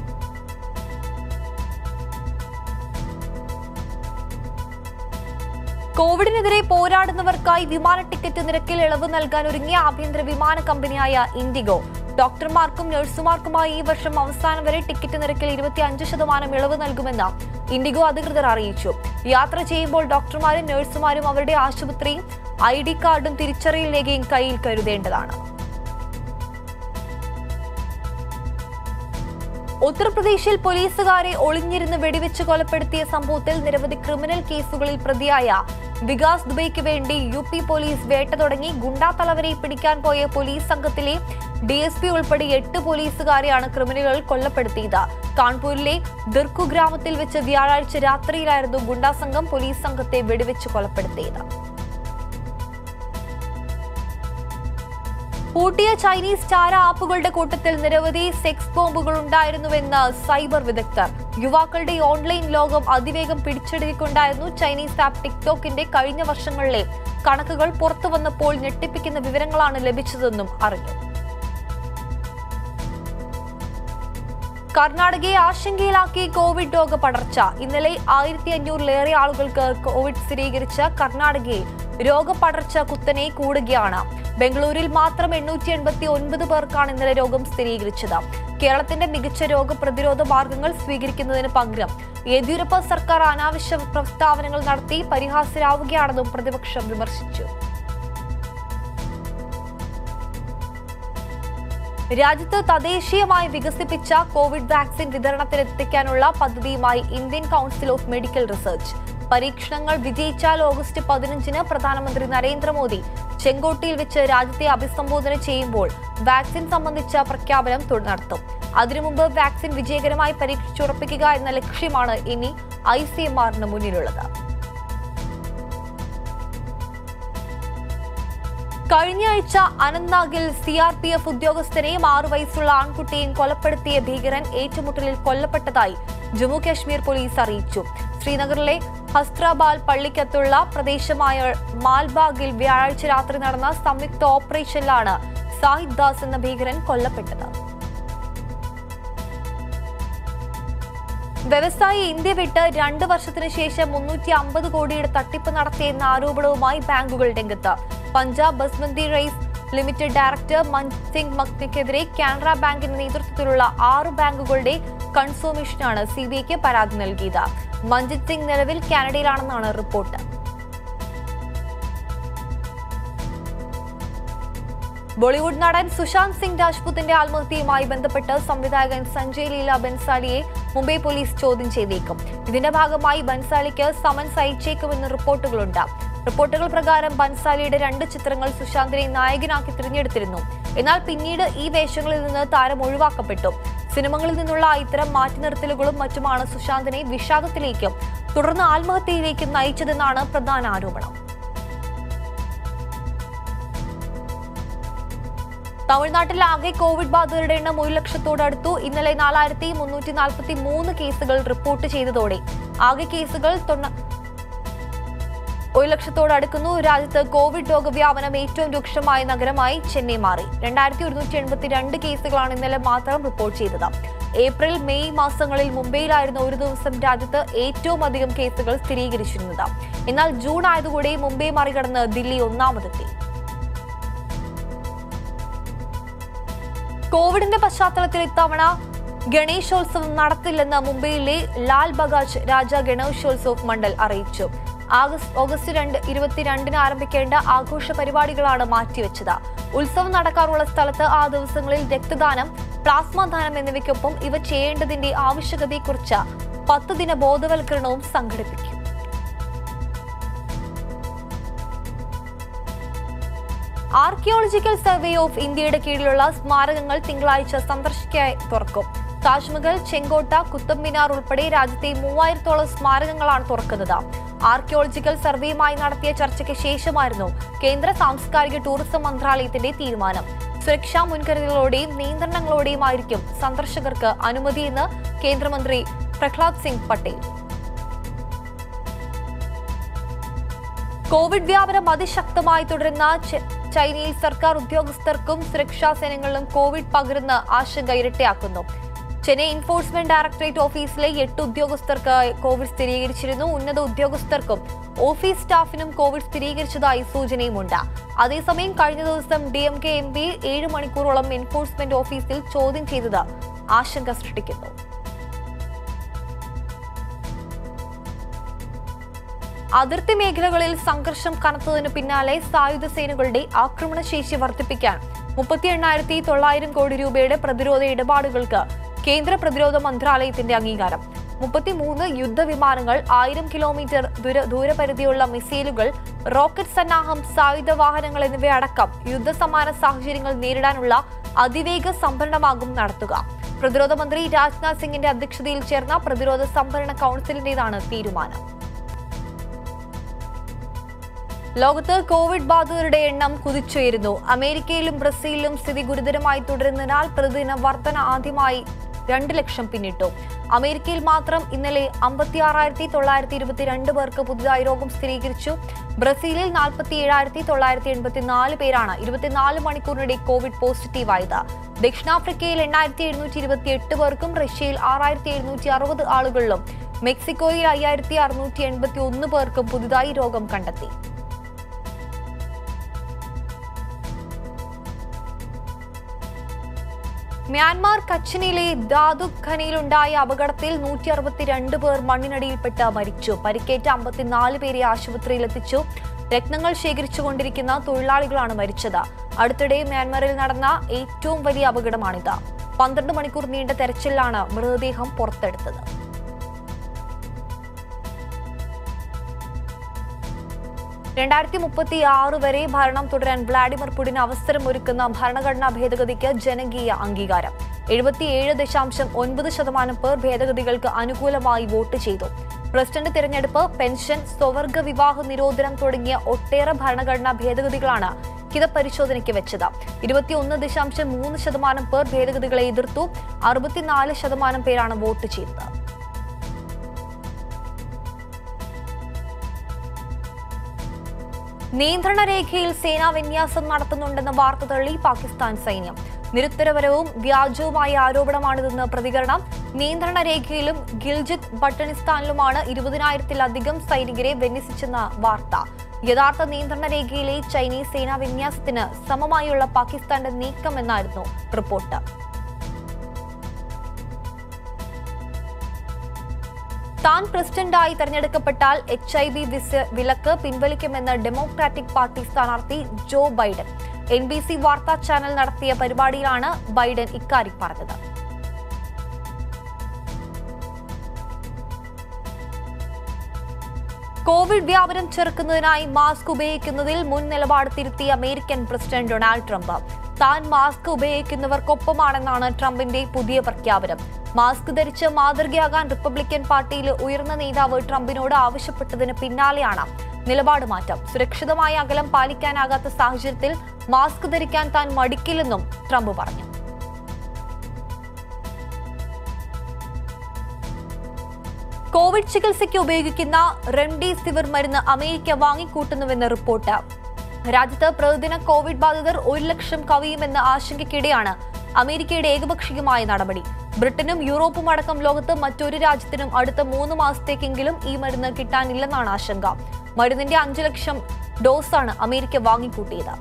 കോവിഡിനെതിരെ പോരാടുന്നവർക്കായി വിമാന ടിക്കറ്റ് നിരക്കിൽ ഇളവ് നൽകാൻ ഒരുങ്ങിയ ആഭ്യന്തര വിമാന കമ്പനിയായ ഇൻഡിഗോ ഡോക്ടർമാർക്കും നഴ്സുമാർക്കുമായി ഈ വർഷം അവസാനം വരെ ടിക്കറ്റ് നിരക്കിൽ ഇരുപത്തി അഞ്ച് ശതമാനം ഇളവ് നൽകുമെന്ന് ഇൻഡിഗോ അധികൃതർ അറിയിച്ചു യാത്ര ചെയ്യുമ്പോൾ ഡോക്ടർമാരും നഴ്സുമാരും അവരുടെ ആശുപത്രിയും ഐ ഡി കാർഡും തിരിച്ചറിയൽ രേഖയും കയ്യിൽ കരുതേണ്ടതാണ് ഉത്തർപ്രദേശിൽ പോലീസുകാരെ ഒളിഞ്ഞിരുന്ന് വെടിവെച്ച് കൊലപ്പെടുത്തിയ സംഭവത്തിൽ നിരവധി ക്രിമിനൽ കേസുകളിൽ പ്രതിയായ വികാസ് ദുബൈക്ക് വേണ്ടി യു പി പോലീസ് വേട്ട തുടങ്ങി ഗുണ്ടാ തലവരെ പിടിക്കാൻ പോയ പോലീസ് സംഘത്തിലെ ഡി എസ് പി ഉൾപ്പെടെ എട്ട് പോലീസുകാരെയാണ് ക്രിമിനലുകൾ കൊല്ലപ്പെടുത്തിയത് കാൺപൂരിലെ ദിർക്കു ഗ്രാമത്തിൽ വെച്ച് വ്യാഴാഴ്ച രാത്രിയിലായിരുന്നു ഗുണ്ടാ സംഘം പോലീസ് സംഘത്തെ വെടിവെച്ച് കൊലപ്പെടുത്തിയത് പൂട്ടിയ ചൈനീസ് ചാര ആപ്പുകളുടെ കൂട്ടത്തിൽ നിരവധി സെക്സ് ബോംബുകൾ ഉണ്ടായിരുന്നുവെന്ന് സൈബർ വിദഗ്ധർ യുവാക്കളുടെ ഓൺലൈൻ ലോകം അതിവേഗം പിടിച്ചെടുക്കൊണ്ടായിരുന്നു ചൈനീസ് ആപ്പ് ടിക്ടോക്കിന്റെ കഴിഞ്ഞ വർഷങ്ങളിലെ കണക്കുകൾ പുറത്തു വന്നപ്പോൾ ഞെട്ടിപ്പിക്കുന്ന വിവരങ്ങളാണ് ലഭിച്ചതെന്നും അറിഞ്ഞു കർണാടകയെ ആശങ്കയിലാക്കി കോവിഡ് രോഗ പടർച്ച ഇന്നലെ ആയിരത്തി അഞ്ഞൂറിലേറെ ആളുകൾക്ക് കോവിഡ് സ്ഥിരീകരിച്ച കർണാടകയിൽ രോഗപടർച്ച കുത്തനെ കൂടുകയാണ് ബംഗളൂരിൽ മാത്രം എണ്ണൂറ്റി എൺപത്തി ഒൻപത് പേർക്കാണ് ഇന്നലെ രോഗം സ്ഥിരീകരിച്ചത് കേരളത്തിന്റെ മികച്ച രോഗപ്രതിരോധ മാർഗങ്ങൾ സ്വീകരിക്കുന്നതിന് പകരം യെദ്യൂരപ്പ സർക്കാർ അനാവശ്യ പ്രസ്താവനകൾ നടത്തി പരിഹാസ്യരാവുകയാണെന്നും പ്രതിപക്ഷം വിമർശിച്ചു രാജ്യത്ത് തദ്ദേശീയമായി വികസിപ്പിച്ച കോവിഡ് വാക്സിൻ വിതരണത്തിന് എത്തിക്കാനുള്ള പദ്ധതിയുമായി Indian council of medical research പരീക്ഷണങ്ങൾ വിജയിച്ചാൽ ഓഗസ്റ്റ് പതിനഞ്ചിന് പ്രധാനമന്ത്രി നരേന്ദ്രമോദി ചെങ്കോട്ടയിൽ വെച്ച് രാജ്യത്തെ അഭിസംബോധന ചെയ്യുമ്പോൾ വാക്സിൻ സംബന്ധിച്ച പ്രഖ്യാപനം തു- നടത്തും അതിനു മുമ്പ് വാക്സിൻ വിജയകരമായി പരീക്ഷിച്ചുറപ്പിക്കുക എന്ന ലക്ഷ്യമാണ് ഇനി ഐ സി എം ആറിന് മുന്നിലുള്ളത് കഴിഞ്ഞ ആഴ്ച അനന്ത്നാഗിൽ സി ആർ പി എഫ് ഉദ്യോഗസ്ഥനെയും ആറു വയസ്സുള്ള ആൺകുട്ടിയെയും കൊലപ്പെടുത്തിയ ഭീകരൻ ഏറ്റുമുട്ടലിൽ കൊല്ലപ്പെട്ടതായി ജമ്മു കാശ്മീർ പോലീസ് അറിയിച്ചു ശ്രീനഗറിലെ ഹസ്ത്രാബാൽ പള്ളിക്കത്തുള്ള പ്രദേശമായ മാൽബാഗിൽ വ്യാഴാഴ്ച രാത്രി നടന്ന സംയുക്ത ഓപ്പറേഷനിലാണ് സാഹിദ് ദാസ് എന്ന ഭീകരൻ കൊല്ലപ്പെട്ടത് വ്യവസായി ഇന്ത്യ വിട്ട് രണ്ട് വർഷത്തിനു ശേഷം മുന്നൂറ്റി അമ്പത് കോടിയുടെ തട്ടിപ്പ് നടത്തിയെന്ന ആരോപണവുമായി ബാങ്കുകൾ രംഗത്ത് Punjab Basmati rice limited director Manjit Singh മക്നെതിരെ കാനറ ബാങ്കിന്റെ നേതൃത്വത്തിലുള്ള ആറ് ബാങ്കുകളുടെ കൺസോമേഷനാണ് സി ബി ഐക്ക് പരാതി നൽകിയത് മഞ്ജിത് സിംഗ് നിലവിൽ കാനഡയിലാണെന്നാണ് റിപ്പോർട്ട് ബോളിവുഡ് നടൻ സുശാന്ത് സിംഗ് രാജ്പുത്തിന്റെ ആത്മഹത്യയുമായി ബന്ധപ്പെട്ട് സംവിധായകൻ സഞ്ജയ് ലീല ബൻസാലിയെ മുംബൈ പോലീസ് ചോദ്യം ചെയ്തേക്കും ഇതിന്റെ ഭാഗമായി ബൻസാലിക്ക് സമൻസ് അയച്ചേക്കുമെന്ന് റിപ്പോർട്ടുകളുണ്ട് റിപ്പോർട്ടുകൾ പ്രകാരം ബൻസാലിയുടെ രണ്ട് ചിത്രങ്ങൾ സുശാന്തിനെ നായകനാക്കി തിരഞ്ഞെടുത്തിരുന്നു എന്നാൽ പിന്നീട് ഈ വേഷങ്ങളിൽ നിന്ന് താരം ഒഴിവാക്കപ്പെട്ടു സിനിമകളിൽ നിന്നുള്ള ഇത്തരം മാറ്റി നിർത്തലുകളും മറ്റുമാണ് സുശാന്തിനെ വിഷാദത്തിലേക്കും തുടർന്ന് ആത്മഹത്യയിലേക്കും നയിച്ചതെന്നാണ് പ്രധാന ആരോപണം തമിഴ്നാട്ടിൽ ആകെ കോവിഡ് ബാധിതരുടെ എണ്ണം ഒരു ലക്ഷത്തോടടുത്തു ഇന്നലെ നാലായിരത്തി മുന്നൂറ്റി നാൽപ്പത്തി മൂന്ന് കേസുകൾ റിപ്പോർട്ട് ചെയ്തതോടെ ആകെ കേസുകൾ തൊണ്ണ ഒരു ലക്ഷത്തോട് അടുക്കുന്നു രാജ്യത്ത് കോവിഡ് രോഗവ്യാപനം ഏറ്റവും രൂക്ഷമായ നഗരമായി ചെന്നൈ മാറി രണ്ടായിരത്തി ഒരുന്നൂറ്റി എൺപത്തി രണ്ട് കേസുകളാണ് ഇന്നലെ മാത്രം റിപ്പോർട്ട് ചെയ്തത് ഏപ്രിൽ മെയ് മാസങ്ങളിൽ മുംബൈയിലായിരുന്നു ഒരു ദിവസം രാജ്യത്ത് ഏറ്റവും അധികം കേസുകൾ സ്ഥിരീകരിച്ചിരുന്നത് എന്നാൽ ജൂൺ ആയതുകൂടി മുംബൈ മറികടന്ന് ദില്ലി ഒന്നാമതെത്തി കോവിഡിന്റെ പശ്ചാത്തലത്തിൽ ഇത്തവണ ഗണേശോത്സവം നടത്തില്ലെന്ന് മുംബൈയിലെ ലാൽ ബഗാജ് രാജ ഗണേശോത്സവ് മണ്ഡൽ അറിയിച്ചു ആഗസ്റ്റ് ഓഗസ്റ്റ് രണ്ട് ഇരുപത്തിരണ്ടിന് ആരംഭിക്കേണ്ട ആഘോഷ പരിപാടികളാണ് മാറ്റിവെച്ചത് ഉത്സവം നടക്കാറുള്ള സ്ഥലത്ത് ആ ദിവസങ്ങളിൽ രക്തദാനം പ്ലാസ്മ ദാനം എന്നിവയ്ക്കൊപ്പം ഇവ ചെയ്യേണ്ടതിന്റെ ആവശ്യകതയെക്കുറിച്ച് പത്ത് ദിന ബോധവൽക്കരണവും സംഘടിപ്പിക്കും ആർക്കിയോളജിക്കൽ സർവേ ഓഫ് ഇന്ത്യയുടെ കീഴിലുള്ള സ്മാരകങ്ങൾ തിങ്കളാഴ്ച സന്ദർശിക്കായി തുറക്കും താജ്മഹൽ ചെങ്കോട്ട കുത്തബ് മിനാർ ഉൾപ്പെടെ രാജ്യത്തെ മൂവായിരത്തോളം സ്മാരകങ്ങളാണ് തുറക്കുന്നത് ആർക്കിയോളജിക്കൽ സർവേയുമായി നടത്തിയ ചർച്ചയ്ക്ക് ശേഷമായിരുന്നു കേന്ദ്ര സാംസ്കാരിക ടൂറിസം മന്ത്രാലയത്തിന്റെ തീരുമാനം സുരക്ഷാ മുൻകരുതലുകളോടെയും നിയന്ത്രണങ്ങളോടെയും ആയിരിക്കും സന്ദർശകർക്ക് അനുമതിയെന്ന് കേന്ദ്രമന്ത്രി പ്രഹ്ലാദ് സിംഗ് പട്ടേൽ കോവിഡ് വ്യാപനം അതിശക്തമായി തുടരുന്ന ച- ചൈനയിൽ സർക്കാർ ഉദ്യോഗസ്ഥർക്കും സുരക്ഷാ സേനകളിലും കോവിഡ് പകരുന്ന ആശങ്ക ഇരട്ടിയാക്കുന്നു ചെന്നൈ എൻഫോഴ്സ്മെന്റ് ഡയറക്ടറേറ്റ് ഓഫീസിലെ എട്ട് ഉദ്യോഗസ്ഥർക്ക് കോവിഡ് സ്ഥിരീകരിച്ചിരുന്നു ഉന്നത ഉദ്യോഗസ്ഥർക്കും ഓഫീസ് സ്റ്റാഫിനും കോവിഡ് സ്ഥിരീകരിച്ചതായി സൂചനയുമുണ്ട് അതേസമയം കഴിഞ്ഞ ദിവസം D M K M P ഏഴ് മണിക്കൂറോളം എൻഫോഴ്സ്മെന്റ് ഓഫീസിൽ ചോദ്യം ചെയ്തത് ആശങ്ക സൃഷ്ടിക്കുന്നു അതിർത്തി മേഖലകളിൽ സംഘർഷം കനത്തതിനു പിന്നാലെ സായുധ സേനകളുടെ ആക്രമണശേഷി വർദ്ധിപ്പിക്കാൻ മുപ്പത്തി എണ്ണായിരത്തി തൊള്ളായിരം കോടി രൂപയുടെ പ്രതിരോധ ഇടപാടുകൾക്ക് കേന്ദ്ര പ്രതിരോധ മന്ത്രാലയത്തിന്റെ അംഗീകാരം മുപ്പത്തിമൂന്ന് യുദ്ധവിമാനങ്ങൾ ആയിരം കിലോമീറ്റർ ദൂര ദൂരപരിധിയുള്ള മിസൈലുകൾ റോക്കറ്റ് സന്നാഹം സായുധ വാഹനങ്ങൾ എന്നിവയടക്കം യുദ്ധസമാന സാഹചര്യങ്ങൾ നേരിടാനുള്ള അതിവേഗ സംഭരണമാകും നടത്തുക പ്രതിരോധ മന്ത്രി രാജ്നാഥ് സിംഗിന്റെ അധ്യക്ഷതയിൽ ചേർന്ന പ്രതിരോധ സംഭരണ കൗൺസിലിന്റേതാണ് തീരുമാനം ലോകത്ത് കോവിഡ് ബാധിതരുടെ എണ്ണം കുതിച്ചുയരുന്നു അമേരിക്കയിലും ബ്രസീലിലും സ്ഥിതി ഗുരുതരമായി തുടരുന്നതിനാൽ പ്രതിദിന വർധന ആദ്യമായി രണ്ട് ലക്ഷം പിന്നിട്ടു അമേരിക്കയിൽ മാത്രം ഇന്നലെ അമ്പത്തി ആറായിരത്തി തൊള്ളായിരത്തി ഇരുപത്തിരണ്ട് പേർക്ക് പുതുതായി രോഗം സ്ഥിരീകരിച്ചു ബ്രസീലിൽ നാൽപ്പത്തി ഏഴായിരത്തി തൊള്ളായിരത്തി എൺപത്തിനാല് പേരാണ് ഇരുപത്തിനാല് മണിക്കൂറിനിടെ കോവിഡ് പോസിറ്റീവായത് ദക്ഷിണാഫ്രിക്കയിൽ എണ്ണായിരത്തി എഴുന്നൂറ്റി ഇരുപത്തി എട്ട് പേർക്കും റഷ്യയിൽ ആറായിരത്തി എഴുന്നൂറ്റി അറുപത് ആളുകളിലും മെക്സിക്കോയിൽ അയ്യായിരത്തി അറുന്നൂറ്റി എൺപത്തി ഒന്ന് പേർക്കും പുതുതായി രോഗം കണ്ടെത്തി മ്യാൻമാർ കച്ചിനിലെ ധാതു ഖനിയിലുണ്ടായ അപകടത്തിൽ നൂറ്റി അറുപത്തിരണ്ട് പേർ മണ്ണിനടിയിൽപ്പെട്ട് മരിച്ചു പരിക്കേറ്റ അമ്പത്തിനാല് പേരെ ആശുപത്രിയിലെത്തിച്ചു രത്നങ്ങൾ ശേഖരിച്ചുകൊണ്ടിരിക്കുന്ന തൊഴിലാളികളാണ് മരിച്ചത് അടുത്തിടെ മ്യാൻമാറിൽ നടന്ന ഏറ്റവും വലിയ അപകടമാണിത് പന്ത്രണ്ട് മണിക്കൂർ നീണ്ട തെരച്ചിലാണ് മൃതദേഹം പുറത്തെടുത്തത് രണ്ടായിരത്തി മുപ്പത്തി ആറ് വരെ ഭരണം തുടരാൻ വ്ളാഡിമിർ പുടിന് അവസരമൊരുക്കുന്ന ഭരണഘടനാ ഭേദഗതിക്ക് ജനകീയ അംഗീകാരം എഴുപത്തിയേഴ് ദശാംശം ഒൻപത് ശതമാനം പേർ ഭേദഗതികൾക്ക് അനുകൂലമായി വോട്ട് ചെയ്തു പ്രസിഡന്റ് തിരഞ്ഞെടുപ്പ് പെൻഷൻ സ്വവർഗ വിവാഹ നിരോധനം തുടങ്ങിയ ഒട്ടേറെ ഭരണഘടനാ ഭേദഗതികളാണ് ഹിതപരിശോധനയ്ക്ക് വെച്ചത് ഇരുപത്തിയൊന്ന് ദശാംശം മൂന്ന് ശതമാനം പേർ ഭേദഗതികളെ എതിർത്തു അറുപത്തിനാല് ശതമാനം പേരാണ് വോട്ട് ചെയ്തത് നിയന്ത്രണ രേഖയിൽ സേനാ വിന്യാസം നടത്തുന്നുണ്ടെന്ന വാർത്ത തള്ളി പാകിസ്ഥാൻ സൈന്യം നിരുത്തരപരവും വ്യാജവുമായ ആരോപണമാണിതെന്ന് പ്രതികരണം നിയന്ത്രണ രേഖയിലും ഗിൽജിത്ത് ബട്ടണിസ്ഥാനിലുമാണ് ഇരുപതിനായിരത്തിലധികം സൈനികരെ വിന്യസിച്ചെന്ന വാർത്ത യഥാർത്ഥ നിയന്ത്രണ രേഖയിലെ ചൈനീസ് സേനാ വിന്യാസത്തിന് സമമായുള്ള പാകിസ്ഥാന്റെ നീക്കമെന്നായിരുന്നു റിപ്പോർട്ട് താൻ പ്രസിഡന്റായി തെരഞ്ഞെടുക്കപ്പെട്ടാൽ എച്ച് ഐ ബി വിലക്ക് പിൻവലിക്കുമെന്ന് ഡെമോക്രാറ്റിക് പാർട്ടി സ്ഥാനാർത്ഥി Joe Biden N B C വാർത്താ ചാനൽ നടത്തിയ പരിപാടിയിലാണ് ബൈഡൻ ഇക്കാര്യം പറഞ്ഞത് കോവിഡ് വ്യാപനം ചെറുക്കുന്നതിനായി മാസ്ക് ഉപയോഗിക്കുന്നതിൽ മുൻ നിലപാട് തിരുത്തിയ അമേരിക്കൻ പ്രസിഡന്റ് ഡൊണാൾഡ് ട്രംപ് താൻ മാസ്ക് ഉപയോഗിക്കുന്നവർക്കൊപ്പമാണെന്നാണ് ട്രംപിന്റെ പുതിയ പ്രഖ്യാപനം മാസ്ക് ധരിച്ച് മാതൃകയാകാൻ റിപ്പബ്ലിക്കൻ പാർട്ടിയിലെ ഉയർന്ന നേതാവ് ട്രംപിനോട് ആവശ്യപ്പെട്ടതിന് പിന്നാലെയാണ് നിലപാട് മാറ്റം സുരക്ഷിതമായ അകലം പാലിക്കാനാകാത്ത സാഹചര്യത്തിൽ മാസ്ക് ധരിക്കാൻ താൻ മടിക്കില്ലെന്നും ട്രംപ് പറഞ്ഞു കോവിഡ് ചികിത്സയ്ക്ക് ഉപയോഗിക്കുന്ന റെംഡെസിവിർ മരുന്ന് അമേരിക്ക വാങ്ങിക്കൂട്ടുന്നുവെന്ന് റിപ്പോർട്ട് രാജ്യത്ത് പ്രതിദിന കോവിഡ് ബാധിതർ ഒരു ലക്ഷം കവിയുമെന്ന ആശങ്കയ്ക്കിടെയാണ് അമേരിക്കയുടെ ഏകപക്ഷീയമായ നടപടി ബ്രിട്ടനും യൂറോപ്പും അടക്കം ലോകത്ത് മറ്റൊരു രാജ്യത്തിനും അടുത്ത മൂന്ന് മാസത്തേക്കെങ്കിലും ഈ മരുന്ന് കിട്ടാനില്ലെന്നാണ് ആശങ്ക മരുന്നിന്റെ അഞ്ചു ലക്ഷം ഡോസാണ് അമേരിക്ക വാങ്ങിക്കൂട്ടിയത്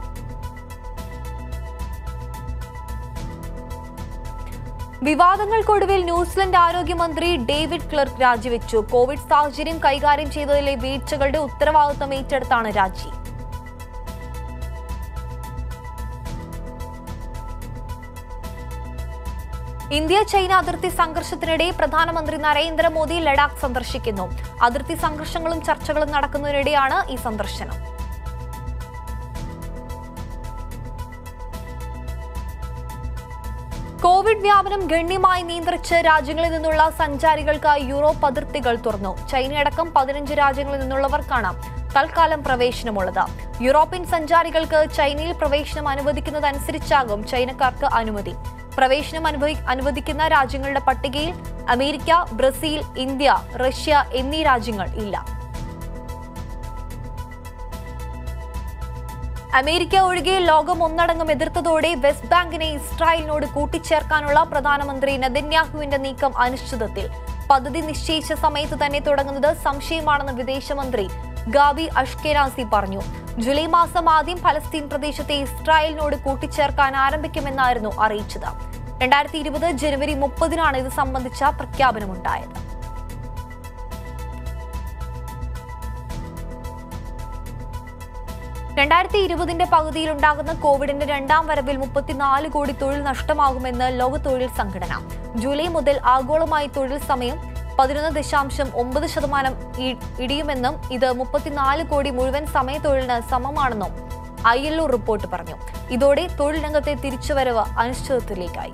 വിവാദങ്ങൾക്കൊടുവിൽ ന്യൂസിലൻഡ് ആരോഗ്യമന്ത്രി ഡേവിഡ് ക്ലർക്ക് രാജിവെച്ചു കോവിഡ് സാഹചര്യം കൈകാര്യം ചെയ്തതിലെ വീഴ്ചകളുടെ ഉത്തരവാദിത്തം ഏറ്റെടുത്താണ് രാജി ഇന്ത്യ ചൈന അതിർത്തി സംഘർഷത്തിനിടെ പ്രധാനമന്ത്രി നരേന്ദ്രമോദി ലഡാക്ക് സന്ദർശിക്കുന്നു അതിർത്തി സംഘർഷങ്ങളും ചർച്ചകളും നടക്കുന്നതിനിടെയാണ് ഈ സന്ദർശനം കോവിഡ് വ്യാപനം ഗണ്യമായി നിയന്ത്രിച്ച് രാജ്യങ്ങളിൽ നിന്നുള്ള സഞ്ചാരികൾക്കായി യൂറോപ്പ് അതിർത്തികൾ തുറന്നു ചൈനയടക്കം പതിനഞ്ച് രാജ്യങ്ങളിൽ നിന്നുള്ളവർക്കാണ് തൽക്കാലം പ്രവേശനമുള്ളത് യൂറോപ്യൻ സഞ്ചാരികൾക്ക് ചൈനയിൽ പ്രവേശനം അനുവദിക്കുന്നതനുസരിച്ചാകും ചൈനക്കാർക്ക് അനുമതി പ്രവേശനം അനുഭവി അനുവദിക്കുന്ന രാജ്യങ്ങളുടെ പട്ടികയിൽ അമേരിക്ക ബ്രസീൽ ഇന്ത്യ റഷ്യ എന്നീ രാജ്യങ്ങൾ ഇല്ല അമേരിക്ക ഒഴികെ ലോകം ഒന്നടങ്കം എതിർത്തതോടെ വെസ്റ്റ് ബാങ്കിനെ ഇസ്രായേലിനോട് കൂട്ടിച്ചേർക്കാനുള്ള പ്രധാനമന്ത്രി നെതന്യാഹുവിന്റെ നീക്കം അനിശ്ചിതത്തിൽ പദ്ധതി നിശ്ചയിച്ച സമയത്ത് തന്നെ തുടങ്ങുന്നത് സംശയമാണെന്ന് വിദേശമന്ത്രി ഗാബി അഷ്കെനാസി പറഞ്ഞു ജൂലൈ മാസം ആദ്യം ഫലസ്തീൻ പ്രദേശത്തെ ഇസ്രായേലിനോട് കൂട്ടിച്ചേർക്കാൻ ആരംഭിക്കുമെന്നായിരുന്നു അറിയിച്ചത് രണ്ടായിരത്തി ഇരുപത് ജനുവരി മുപ്പതിനാണ് ഇത് സംബന്ധിച്ച പ്രഖ്യാപനമുണ്ടായത് രണ്ടായിരത്തി ഇരുപതിന്റെ പകുതിയിൽ ഉണ്ടാകുന്ന കോവിഡിന്റെ രണ്ടാം വരവിൽ മുപ്പത്തിനാല് കോടി തൊഴിൽ നഷ്ടമാകുമെന്ന് ലോക തൊഴിൽ സംഘടന ജൂലൈ മുതൽ ആഗോളമായി തൊഴിൽ സമയം പതിനൊന്ന് ദശാംശം ഒമ്പത് ശതമാനം ഇ- ഇടിയുമെന്നും ഇത് മുപ്പത്തിനാല് കോടി മുഴുവൻ സമയ തൊഴിലിന് സമമാണെന്നും ഐ എൽ ഒ റിപ്പോർട്ട് പറഞ്ഞു ഇതോടെ തൊഴിൽ രംഗത്തെ തിരിച്ചുവരവ് അനിശ്ചിതത്വത്തിലേക്കായി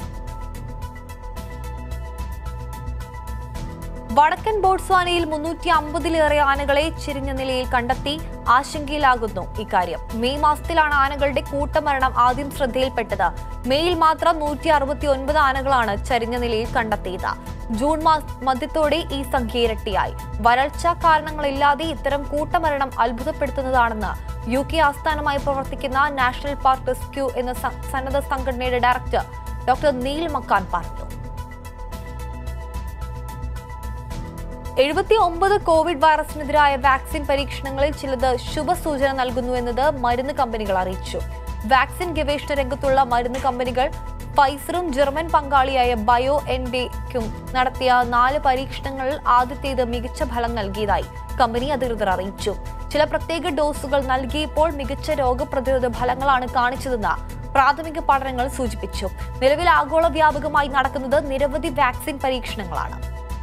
വടക്കൻ ബോട്സ്വാനയിൽ മുന്നൂറ്റി അമ്പതിലേറെ ആനകളെ ചിരിഞ്ഞ നിലയിൽ കണ്ടെത്തി ആശങ്കയിലാകുന്നു ഇക്കാര്യം മെയ് മാസത്തിലാണ് ആനകളുടെ കൂട്ടമരണം ആദ്യം ശ്രദ്ധയിൽപ്പെട്ടത് മെയ്യിൽ മാത്രം നൂറ്റി അറുപത്തി ഒൻപത് ആനകളാണ് ചരിഞ്ഞ നിലയിൽ കണ്ടെത്തിയത് ജൂൺ മാസ മധ്യത്തോടെ ഈ സംഖ്യ ഇരട്ടിയായി വരൾച്ച കാരണങ്ങളില്ലാതെ ഇത്തരം കൂട്ടമരണം അത്ഭുതപ്പെടുത്തുന്നതാണെന്ന് യു കെ ആസ്ഥാനമായി പ്രവർത്തിക്കുന്ന നാഷണൽ പാർക്ക് റെസ്ക്യൂ എന്ന സ- സന്നദ്ധ സംഘടനയുടെ ഡയറക്ടർ ഡോക്ടർ നീൽ മക്കാൻ പറഞ്ഞു എഴുപത്തി ഒമ്പത് കോവിഡ് വൈറസിനെതിരായ വാക്സിൻ പരീക്ഷണങ്ങളിൽ ചിലത് ശുഭസൂചന നൽകുന്നുവെന്നത് മരുന്ന് കമ്പനികൾ അറിയിച്ചു വാക്സിൻ ഗവേഷണ രംഗത്തുള്ള മരുന്ന് കമ്പനികൾ ഫൈസറും ജർമ്മൻ പങ്കാളിയായ ബയോ എൻഡേക്കും നടത്തിയ നാല് പരീക്ഷണങ്ങളിൽ ആദ്യത്തേത് മികച്ച ഫലം നൽകിയതായി കമ്പനി അധികൃതർ അറിയിച്ചു ചില പ്രത്യേക ഡോസുകൾ നൽകിയപ്പോൾ മികച്ച രോഗപ്രതിരോധ ഫലങ്ങളാണ് കാണിച്ചതെന്ന് പ്രാഥമിക പഠനങ്ങൾ സൂചിപ്പിച്ചു നിലവിൽ ആഗോള വ്യാപകമായി നടക്കുന്നത് നിരവധി വാക്സിൻ പരീക്ഷണങ്ങളാണ്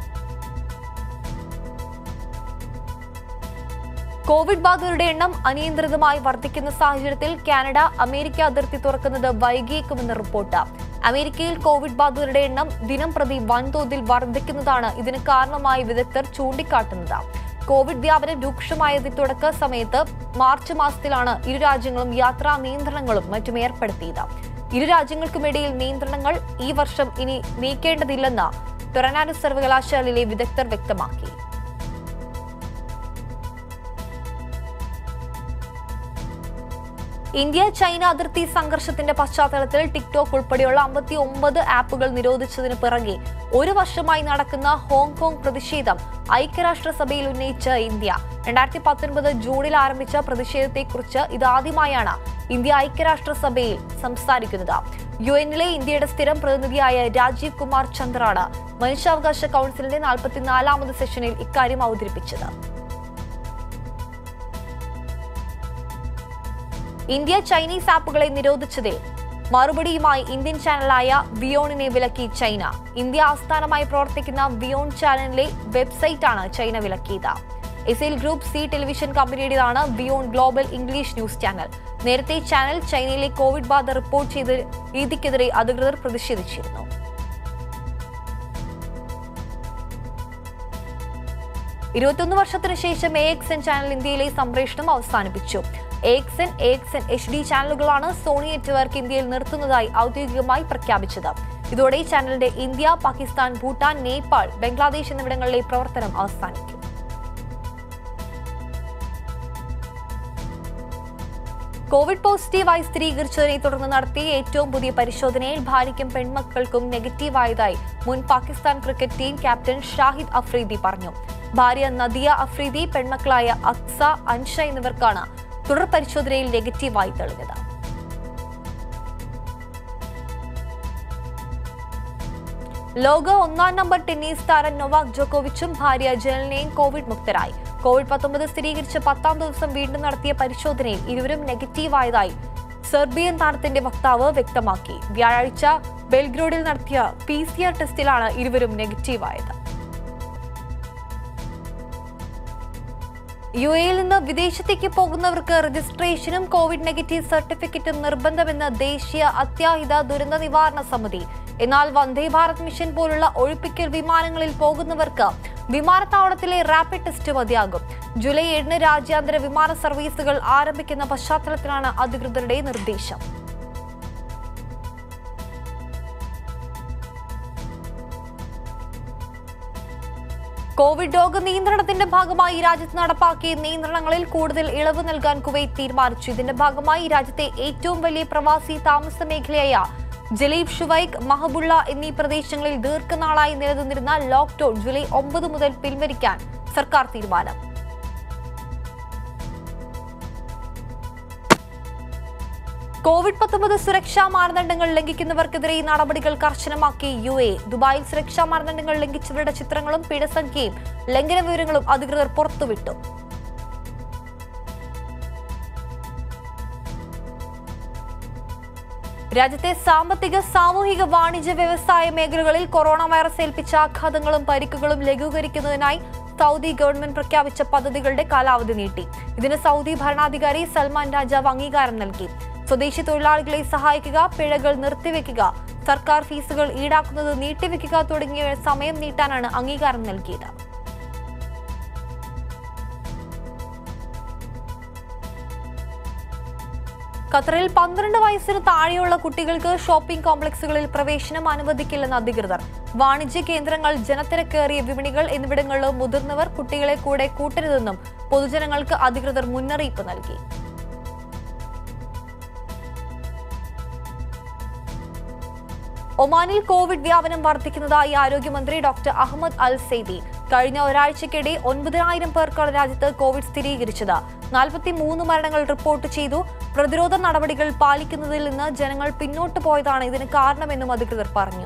കോവിഡ് ബാധിതരുടെ എണ്ണം അനിയന്ത്രിതമായി വർദ്ധിക്കുന്ന സാഹചര്യത്തിൽ കാനഡ അമേരിക്ക അതിർത്തി തുറക്കുന്നത് വൈകിയേക്കുമെന്ന് റിപ്പോർട്ട് അമേരിക്കയിൽ കോവിഡ് ബാധിതരുടെ എണ്ണം ദിനം പ്രതി വൻതോതിൽ വർദ്ധിക്കുന്നതാണ് ഇതിന് കാരണമായി വിദഗ്ധർ ചൂണ്ടിക്കാട്ടുന്നത് കോവിഡ് വ്യാപനം രൂക്ഷമായതി തുടക്ക സമയത്ത് മാർച്ച് മാസത്തിലാണ് ഇരു രാജ്യങ്ങളും യാത്രാ നിയന്ത്രണങ്ങളും മറ്റും ഏർപ്പെടുത്തിയത് ഇരു രാജ്യങ്ങൾക്കുമിടയിൽ നിയന്ത്രണങ്ങൾ ഈ വർഷം ഇനി നീക്കേണ്ടതില്ലെന്ന് ടൊറനാഡോ സർവകലാശാലയിലെ വിദഗ്ധർ വ്യക്തമാക്കി ഇന്ത്യ ചൈന അതിർത്തി സംഘർഷത്തിന്റെ പശ്ചാത്തലത്തിൽ ടിക്ടോക്ക് ഉൾപ്പെടെയുള്ള അമ്പത്തി ഒമ്പത് ആപ്പുകൾ നിരോധിച്ചതിന് പിറകെ ഒരു വർഷമായി നടക്കുന്ന ഹോങ്കോങ് പ്രതിഷേധം ഐക്യരാഷ്ട്രസഭയിൽ ഉന്നയിച്ച ഇന്ത്യ രണ്ടായിരത്തി പത്തൊൻപത് ജൂണിൽ ആരംഭിച്ച പ്രതിഷേധത്തെക്കുറിച്ച് ഇതാദ്യമായാണ് ഇന്ത്യ ഐക്യരാഷ്ട്രസഭയിൽ സംസാരിക്കുന്നത് യു എന്നിലെ ഇന്ത്യയുടെ സ്ഥിരം പ്രതിനിധിയായ രാജീവ് കുമാർ ചന്ദ്രാണ് മനുഷ്യാവകാശ കൗൺസിലിന്റെ നാൽപ്പത്തിനാലാമത് സെഷനിൽ ഇക്കാര്യം അവതരിപ്പിച്ചത് ഇന്ത്യ ചൈനീസ് ആപ്പുകളെ നിരോധിച്ചതിൽ മറുപടിയുമായി ഇന്ത്യൻ ചാനലായ വിയോണിനെ വിലക്കി ചൈന ഇന്ത്യ ആസ്ഥാനമായി പ്രവർത്തിക്കുന്ന വിയോൺ ചാനലിലെ വെബ്സൈറ്റാണ് ചൈന വിലക്കിയത് എസൈൽ ഗ്രൂപ്പ് സി ടെലിവിഷൻ കമ്പനിയുടേതാണ് വിയോൺ ഗ്ലോബൽ ഇംഗ്ലീഷ് ന്യൂസ് ചാനൽ നേരത്തെ ചാനൽ ചൈനയിലെ കോവിഡ് ബാധ റിപ്പോർട്ട് ചെയ്ത രീതിക്കെതിരെ അധികൃതർ പ്രതിഷേധിച്ചിരുന്നു ഇരുപത്തൊന്ന് വർഷത്തിനു ശേഷം എ എക്സ് എൻ ചാനൽ ഇന്ത്യയിലെ സംപ്രേഷണം അവസാനിപ്പിച്ചു A X N A X N H D ചാനലുകളാണ് സോണി നെറ്റ്വർക്ക് ഇന്ത്യയിൽ നിർത്തുന്നതായി ഔദ്യോഗികമായി പ്രഖ്യാപിച്ചത് ഇതോടെ ചാനലിന്റെ ഇന്ത്യ പാകിസ്ഥാൻ ഭൂട്ടാൻ നേപ്പാൾ ബംഗ്ലാദേശ് എന്നിവിടങ്ങളിലെ പ്രവർത്തനം അവസാനിക്കും കോവിഡ് പോസിറ്റീവായി സ്ഥിരീകരിച്ചതിനെ തുടർന്ന് നടത്തിയ ഏറ്റവും പുതിയ പരിശോധനയിൽ ഭാര്യയ്ക്കും പെൺമക്കൾക്കും നെഗറ്റീവായതായി മുൻ Pakistan cricket team captain Shahid Afridi പറഞ്ഞു ഭാര്യ നദിയ അഫ്രീദി പെൺമക്കളായ അക്സ അൻഷ എന്നിവർക്കാണ് തുടർ പരിശോധനയിൽ നെഗറ്റീവായി തെളിഞ്ഞത് ലോക ഒന്നാം നമ്പർ ടെന്നീസ് താരം നൊവാക് ജോക്കോവിച്ചും ഭാര്യ ജലനെയും കോവിഡ് മുക്തരായി കോവിഡ് പത്തൊമ്പത് സ്ഥിരീകരിച്ച പത്താം ദിവസം വീണ്ടും നടത്തിയ പരിശോധനയിൽ ഇരുവരും നെഗറ്റീവായതായി സെർബിയൻ താരത്തിന്റെ വക്താവ് വ്യക്തമാക്കി വ്യാഴാഴ്ച ബെൽഗ്രോഡിൽ നടത്തിയ പി സി ആർ ടെസ്റ്റിലാണ് ഇരുവരും നെഗറ്റീവായത് യു എയിൽ നിന്ന് വിദേശത്തേക്ക് പോകുന്നവർക്ക് രജിസ്ട്രേഷനും കോവിഡ് നെഗറ്റീവ് സർട്ടിഫിക്കറ്റും നിർബന്ധമെന്ന് ദേശീയ അത്യാഹിത ദുരന്ത നിവാരണ സമിതി എന്നാൽ വന്ദേ ഭാരത് മിഷൻ പോലുള്ള ഒഴിപ്പിക്കൽ വിമാനങ്ങളിൽ പോകുന്നവർക്ക് വിമാനത്താവളത്തിലെ റാപ്പിഡ് ടെസ്റ്റ് മതിയാകും ജൂലൈ ഏഴിന് രാജ്യാന്തര വിമാന സർവീസുകൾ ആരംഭിക്കുന്ന പശ്ചാത്തലത്തിലാണ് അധികൃതരുടെ നിർദ്ദേശം കോവിഡ് രോഗ നിയന്ത്രണത്തിന്റെ ഭാഗമായി രാജ്യത്ത് നടപ്പാക്കിയ നിയന്ത്രണങ്ങളിൽ കൂടുതൽ ഇളവ് നൽകാൻ കുവൈറ്റ് തീരുമാനിച്ചു ഇതിന്റെ ഭാഗമായി രാജ്യത്തെ ഏറ്റവും വലിയ പ്രവാസി താമസ മേഖലയായ ജലീബ് ഷുവൈക്ക് മഹബുള്ള എന്നീ പ്രദേശങ്ങളിൽ ദീർഘനാളായി നിലനിന്നിരുന്ന ലോക്ഡൌൺ ജൂലൈ ഒമ്പത് മുതൽ പിൻവലിക്കാൻ സർക്കാർ തീരുമാനം കോവിഡ് പത്തൊമ്പത് സുരക്ഷാ മാനദണ്ഡങ്ങൾ ലംഘിക്കുന്നവർക്കെതിരെ നടപടികൾ കർശനമാക്കി യു എ ദുബായിൽ സുരക്ഷാ മാനദണ്ഡങ്ങൾ ലംഘിച്ചവരുടെ ചിത്രങ്ങളും പിഴസംഖ്യയും ലംഘന വിവരങ്ങളും അധികൃതർ പുറത്തുവിട്ടു രാജ്യത്തെ സാമ്പത്തിക സാമൂഹിക വാണിജ്യ വ്യവസായ മേഖലകളിൽ കൊറോണ വൈറസ് ഏൽപ്പിച്ച ആഘാതങ്ങളും പരിക്കുകളും ലഘൂകരിക്കുന്നതിനായി സൗദി ഗവൺമെന്റ് പ്രഖ്യാപിച്ച പദ്ധതികളുടെ കാലാവധി നീട്ടി ഇതിന് സൗദി ഭരണാധികാരി സൽമാൻ രാജാവ് അംഗീകാരം നൽകി സ്വദേശി തൊഴിലാളികളെ സഹായിക്കുക പിഴകൾ നിർത്തിവെക്കുക സർക്കാർ ഫീസുകൾ ഈടാക്കുന്നത് നീട്ടിവെക്കുക തുടങ്ങിയ സമയം നീട്ടാനാണ് അംഗീകാരം നൽകിയത് ഖത്തറിൽ പന്ത്രണ്ട് വയസ്സിന് താഴെയുള്ള കുട്ടികൾക്ക് ഷോപ്പിംഗ് കോംപ്ലക്സുകളിൽ പ്രവേശനം അനുവദിക്കില്ലെന്ന് അധികൃതർ വാണിജ്യ കേന്ദ്രങ്ങൾ ജനത്തിരക്കേറിയ വിപണികൾ എന്നിവിടങ്ങളിൽ മുതിർന്നവർ കുട്ടികളെ കൂടെ കൂട്ടരുതെന്നും പൊതുജനങ്ങൾക്ക് അധികൃതർ മുന്നറിയിപ്പ് നൽകി ഒമാനിൽ കോവിഡ് വ്യാപനം വർദ്ധിക്കുന്നതായി ആരോഗ്യമന്ത്രി ഡോക്ടർ അഹമ്മദ് അൽ സെയ്ദി കഴിഞ്ഞ ഒരാഴ്ചക്കിടെ ഒൻപതിനായിരം പേർക്കാണ് രാജ്യത്ത് കോവിഡ് സ്ഥിരീകരിച്ചത് നാൽപ്പത്തി മൂന്ന് മരണങ്ങൾ റിപ്പോർട്ട് ചെയ്തു പ്രതിരോധ നടപടികൾ പാലിക്കുന്നതിൽ നിന്ന് ജനങ്ങൾ പിന്നോട്ട് പോയതാണ് ഇതിന് കാരണമെന്നും അധികൃതർ പറഞ്ഞു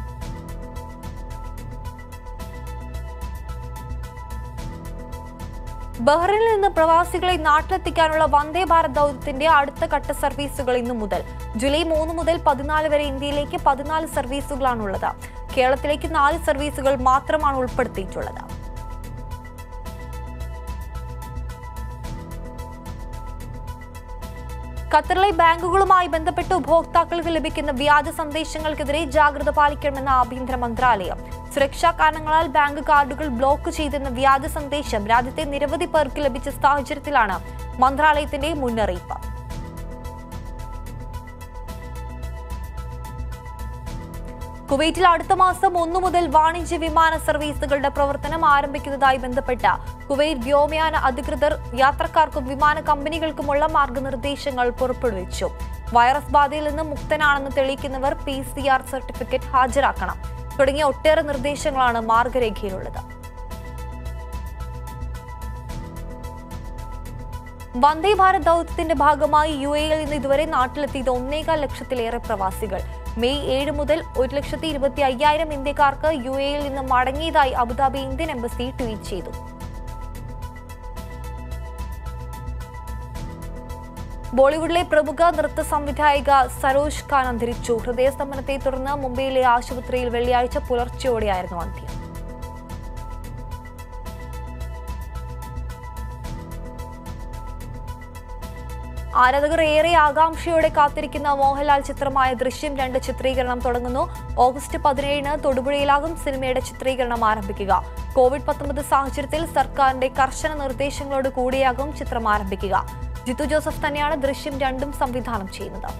ബഹ്റിനിൽ നിന്ന് പ്രവാസികളെ നാട്ടിലെത്തിക്കാനുള്ള വന്ദേ ഭാരത് ദൗത്യത്തിന്റെ അടുത്ത ഘട്ട സർവീസുകൾ ഇന്നു മുതൽ ജൂലൈ മൂന്ന് മുതൽ പതിനാല് വരെ ഇന്ത്യയിലേക്ക് പതിനാല് സർവീസുകളാണുള്ളത് കേരളത്തിലേക്ക് നാല് സർവീസുകൾ മാത്രമാണ് ഉൾപ്പെടുത്തിയിട്ടുള്ളത് ഖത്തറിലെ ബാങ്കുകളുമായി ബന്ധപ്പെട്ട് ഉപഭോക്താക്കൾക്ക് ലഭിക്കുന്ന വ്യാജ സന്ദേശങ്ങൾക്കെതിരെ ജാഗ്രത പാലിക്കണമെന്ന് ആഭ്യന്തര മന്ത്രാലയം സുരക്ഷാ കാരണങ്ങളാൽ ബാങ്ക് കാർഡുകൾ ബ്ലോക്ക് ചെയ്തെന്ന വ്യാജ സന്ദേശം രാജ്യത്തെ നിരവധി പേർക്ക് ലഭിച്ച സാഹചര്യത്തിലാണ് മന്ത്രാലയത്തിന്റെ മുന്നറിയിപ്പ് കുവൈറ്റിൽ അടുത്ത മാസം ഒന്നു മുതൽ വാണിജ്യ വിമാന സർവീസുകളുടെ പ്രവർത്തനം ആരംഭിക്കുന്നതായി ബന്ധപ്പെട്ട കുവൈറ്റ് വ്യോമയാന അധികൃതർ യാത്രക്കാർക്കും വിമാന കമ്പനികൾക്കുമുള്ള മാർഗനിർദ്ദേശങ്ങൾ പുറപ്പെടുവിച്ചു വൈറസ് ബാധയിൽ നിന്ന് മുക്തനാണെന്ന് തെളിയിക്കുന്നവർ പി സി ആർ സർട്ടിഫിക്കറ്റ് ഹാജരാക്കണം തുടങ്ങിയ ഒട്ടേറെ നിർദ്ദേശങ്ങളാണ് മാർഗരേഖയിലുള്ളത് വന്ദേ ഭാരത് ദൗത്യത്തിന്റെ ഭാഗമായി യു എയിൽ നിന്ന് ഇതുവരെ നാട്ടിലെത്തിയത് ഒന്നേകാൽ ലക്ഷത്തിലേറെ പ്രവാസികൾ മെയ് ഏഴ് മുതൽ ഒരു ലക്ഷത്തി ഇരുപത്തി അയ്യായിരം ഇന്ത്യക്കാർക്ക് യു എയിൽ നിന്ന് മടങ്ങിയതായി അബുദാബി ഇന്ത്യൻ എംബസി ട്വീറ്റ് ചെയ്തു ബോളിവുഡിലെ പ്രമുഖ നൃത്ത സംവിധായിക സരോജ് ഖാൻ അന്തരിച്ചു ഹൃദയസ്തംഭനത്തെ തുടർന്ന് മുംബൈയിലെ ആശുപത്രിയിൽ വെള്ളിയാഴ്ച പുലർച്ചെയോടെയായിരുന്നു അന്ത്യം ആരാധകർ ഏറെ ആകാംക്ഷയോടെ കാത്തിരിക്കുന്ന മോഹൻലാൽ ചിത്രമായ ദൃശ്യം രണ്ട് ചിത്രീകരണം തുടങ്ങുന്നു ഓഗസ്റ്റ് പതിനേഴിന് തൊടുപുഴയിലാകും സിനിമയുടെ ചിത്രീകരണം ആരംഭിക്കുക കോവിഡ് പത്തൊമ്പത് സാഹചര്യത്തിൽ സർക്കാരിന്റെ കർശന നിർദ്ദേശങ്ങളോട് കൂടിയാകും ചിത്രം ആരംഭിക്കുക ജിത്തു ജോസഫ് തന്നെയാണ് ദൃശ്യം രണ്ടും സംവിധാനം ചെയ്യുന്നത്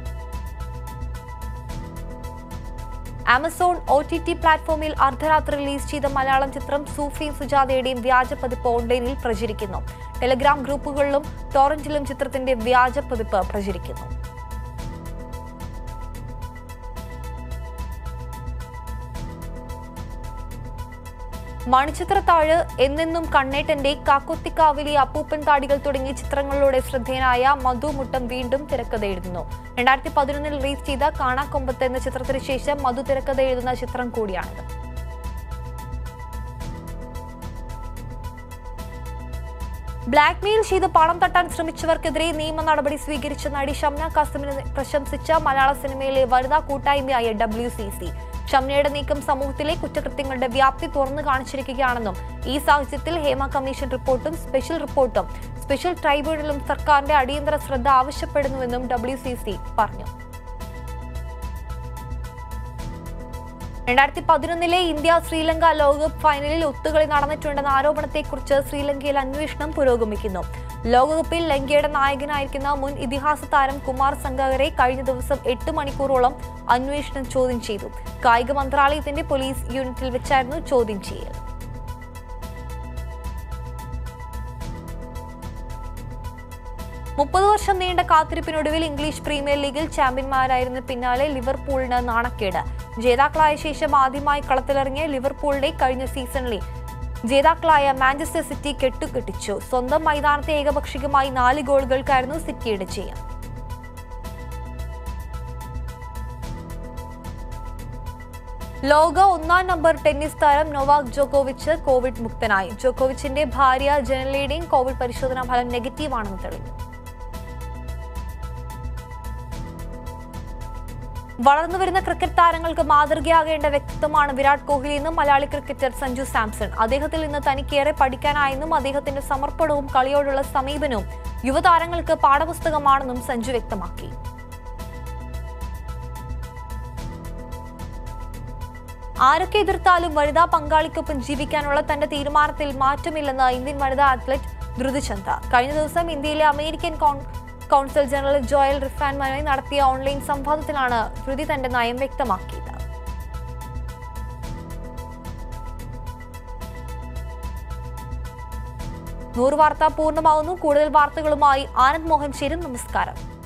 ആമസോൺ ഒ ടി ടി പ്ലാറ്റ്ഫോമിൽ അർദ്ധരാത്രി റിലീസ് ചെയ്ത മലയാളം ചിത്രം സൂഫിയും സുജാതയുടെയും വ്യാജ പതിപ്പ് ഓൺലൈനിൽ പ്രചരിക്കുന്നു ടെലഗ്രാം ഗ്രൂപ്പുകളിലും ടോറന്റിലും ചിത്രത്തിന്റെ വ്യാജ പതിപ്പ് പ്രചരിക്കുന്നു മണിച്ചിത്രത്താഴ് എന്നെന്നും കണ്ണേട്ടന്റെ കാക്കൊത്തിക്കാവിലെ അപ്പൂപ്പൻ താടികൾ തുടങ്ങിയ ചിത്രങ്ങളിലൂടെ ശ്രദ്ധേയനായ മധു മുട്ടം വീണ്ടും തിരക്കഥ എഴുതുന്നു രണ്ടായിരത്തി പതിനൊന്നിൽ റിലീസ് ചെയ്ത കാണാക്കൊമ്പത്ത് എന്ന ചിത്രത്തിന് ശേഷം മധു തിരക്കഥ എഴുതുന്ന ചിത്രം കൂടിയാണിത് ബ്ലാക്ക്മെയിൽ ചെയ്ത് പണം തട്ടാൻ ശ്രമിച്ചവർക്കെതിരെ നിയമ നടപടി സ്വീകരിച്ച നടി ഷംന കാസിമിനെ പ്രശംസിച്ച മലയാള സിനിമയിലെ വനിതാ കൂട്ടായ്മയായ ഡബ്ല്യു സി സി ഷംനയുടെ നീക്കം സമൂഹത്തിലെ കുറ്റകൃത്യങ്ങളുടെ വ്യാപ്തി തുറന്നു കാണിച്ചിരിക്കുകയാണെന്നും ഈ സാഹചര്യത്തിൽ ഹേമ കമ്മീഷൻ റിപ്പോർട്ടും സ്പെഷ്യൽ റിപ്പോർട്ടും സ്പെഷ്യൽ ട്രൈബ്യൂണലും സർക്കാരിന്റെ അടിയന്തര ശ്രദ്ധ ആവശ്യപ്പെടുന്നുവെന്നും ഡബ്ല്യു സി സി പറഞ്ഞു രണ്ടായിരത്തി പതിനൊന്നിലെ ഇന്ത്യ ശ്രീലങ്ക ലോകകപ്പ് ഫൈനലിൽ ഒത്തുകളി നടന്നിട്ടുണ്ടെന്ന ആരോപണത്തെക്കുറിച്ച് ശ്രീലങ്കയിൽ അന്വേഷണം പുരോഗമിക്കുന്നു ലോകകപ്പിൽ ലങ്കയുടെ നായകനായിരിക്കുന്ന മുൻ ഇതിഹാസ താരം കുമാർ സംഗാകരെ കഴിഞ്ഞ ദിവസം എട്ട് മണിക്കൂറോളം അന്വേഷണം ചോദ്യം ചെയ്തു കായിക മന്ത്രാലയത്തിന്റെ പോലീസ് യൂണിറ്റിൽ വെച്ചായിരുന്നു ചോദ്യം ചെയ്യൽ മുപ്പത് വർഷം നീണ്ട കാത്തിരിപ്പിനൊടുവിൽ ഇംഗ്ലീഷ് പ്രീമിയർ ലീഗിൽ ചാമ്പ്യന്മാരായിരുന്ന പിന്നാലെ ലിവർപൂളിന് നാണക്കേട് ജേതാക്കളായ ശേഷം ആദ്യമായി കളത്തിലിറങ്ങിയ ലിവർപൂളിനെ കഴിഞ്ഞ സീസണിലെ ജേതാക്കളായ മാഞ്ചസ്റ്റർ സിറ്റി കെട്ടുകെട്ടിച്ചു സ്വന്തം മൈതാനത്തെ ഏകപക്ഷീയമായി നാല് ഗോളുകൾക്കായിരുന്നു സിറ്റിയുടെ ജയം ലോക ഒന്നാം നമ്പർ ടെന്നീസ് താരം നൊവാക് ജോക്കോവിച്ച് കോവിഡ് മുക്തനായി ജോക്കോവിച്ചിന്റെ ഭാര്യ ജനലയുടെയും കോവിഡ് പരിശോധനാ ഫലം നെഗറ്റീവാണെന്ന് തെളിഞ്ഞു വളർന്നുവരുന്ന ക്രിക്കറ്റ് താരങ്ങൾക്ക് മാതൃകയാകേണ്ട വ്യക്തിത്വമാണ് വിരാട് കോഹ്ലി എന്നും മലയാളി ക്രിക്കറ്റർ സഞ്ജു സാംസൺ അദ്ദേഹത്തിൽ നിന്ന് തനിക്കേറെ പഠിക്കാനായെന്നും അദ്ദേഹത്തിന്റെ സമർപ്പണവും കളിയോടുള്ള സമീപനവും യുവതാരങ്ങൾക്ക് പാഠപുസ്തകമാണെന്നും സഞ്ജു വ്യക്തമാക്കി ആരൊക്കെ എതിർത്താലും വനിതാ പങ്കാളിക്കൊപ്പം ജീവിക്കാനുള്ള തന്റെ തീരുമാനത്തിൽ മാറ്റമില്ലെന്ന് ഇന്ത്യൻ വനിതാ അത്ലറ്റ് ധൃതിചന്ദ കഴിഞ്ഞ ദിവസം ഇന്ത്യയിലെ അമേരിക്കൻ കൗൺ- കൗൺസിൽ ജനറൽ ജോയൽ റിഫാൻമാനുമായി നടത്തിയ ഓൺലൈൻ സംവാദത്തിലാണ് ധൃതി തന്റെ നയം വ്യക്തമാക്കിയത് നൂറ് വാർത്ത പൂർണ്ണമാവുന്നു കൂടുതൽ വാർത്തകളുമായി ആനന്ദ് മോഹൻ ചേരും നമസ്കാരം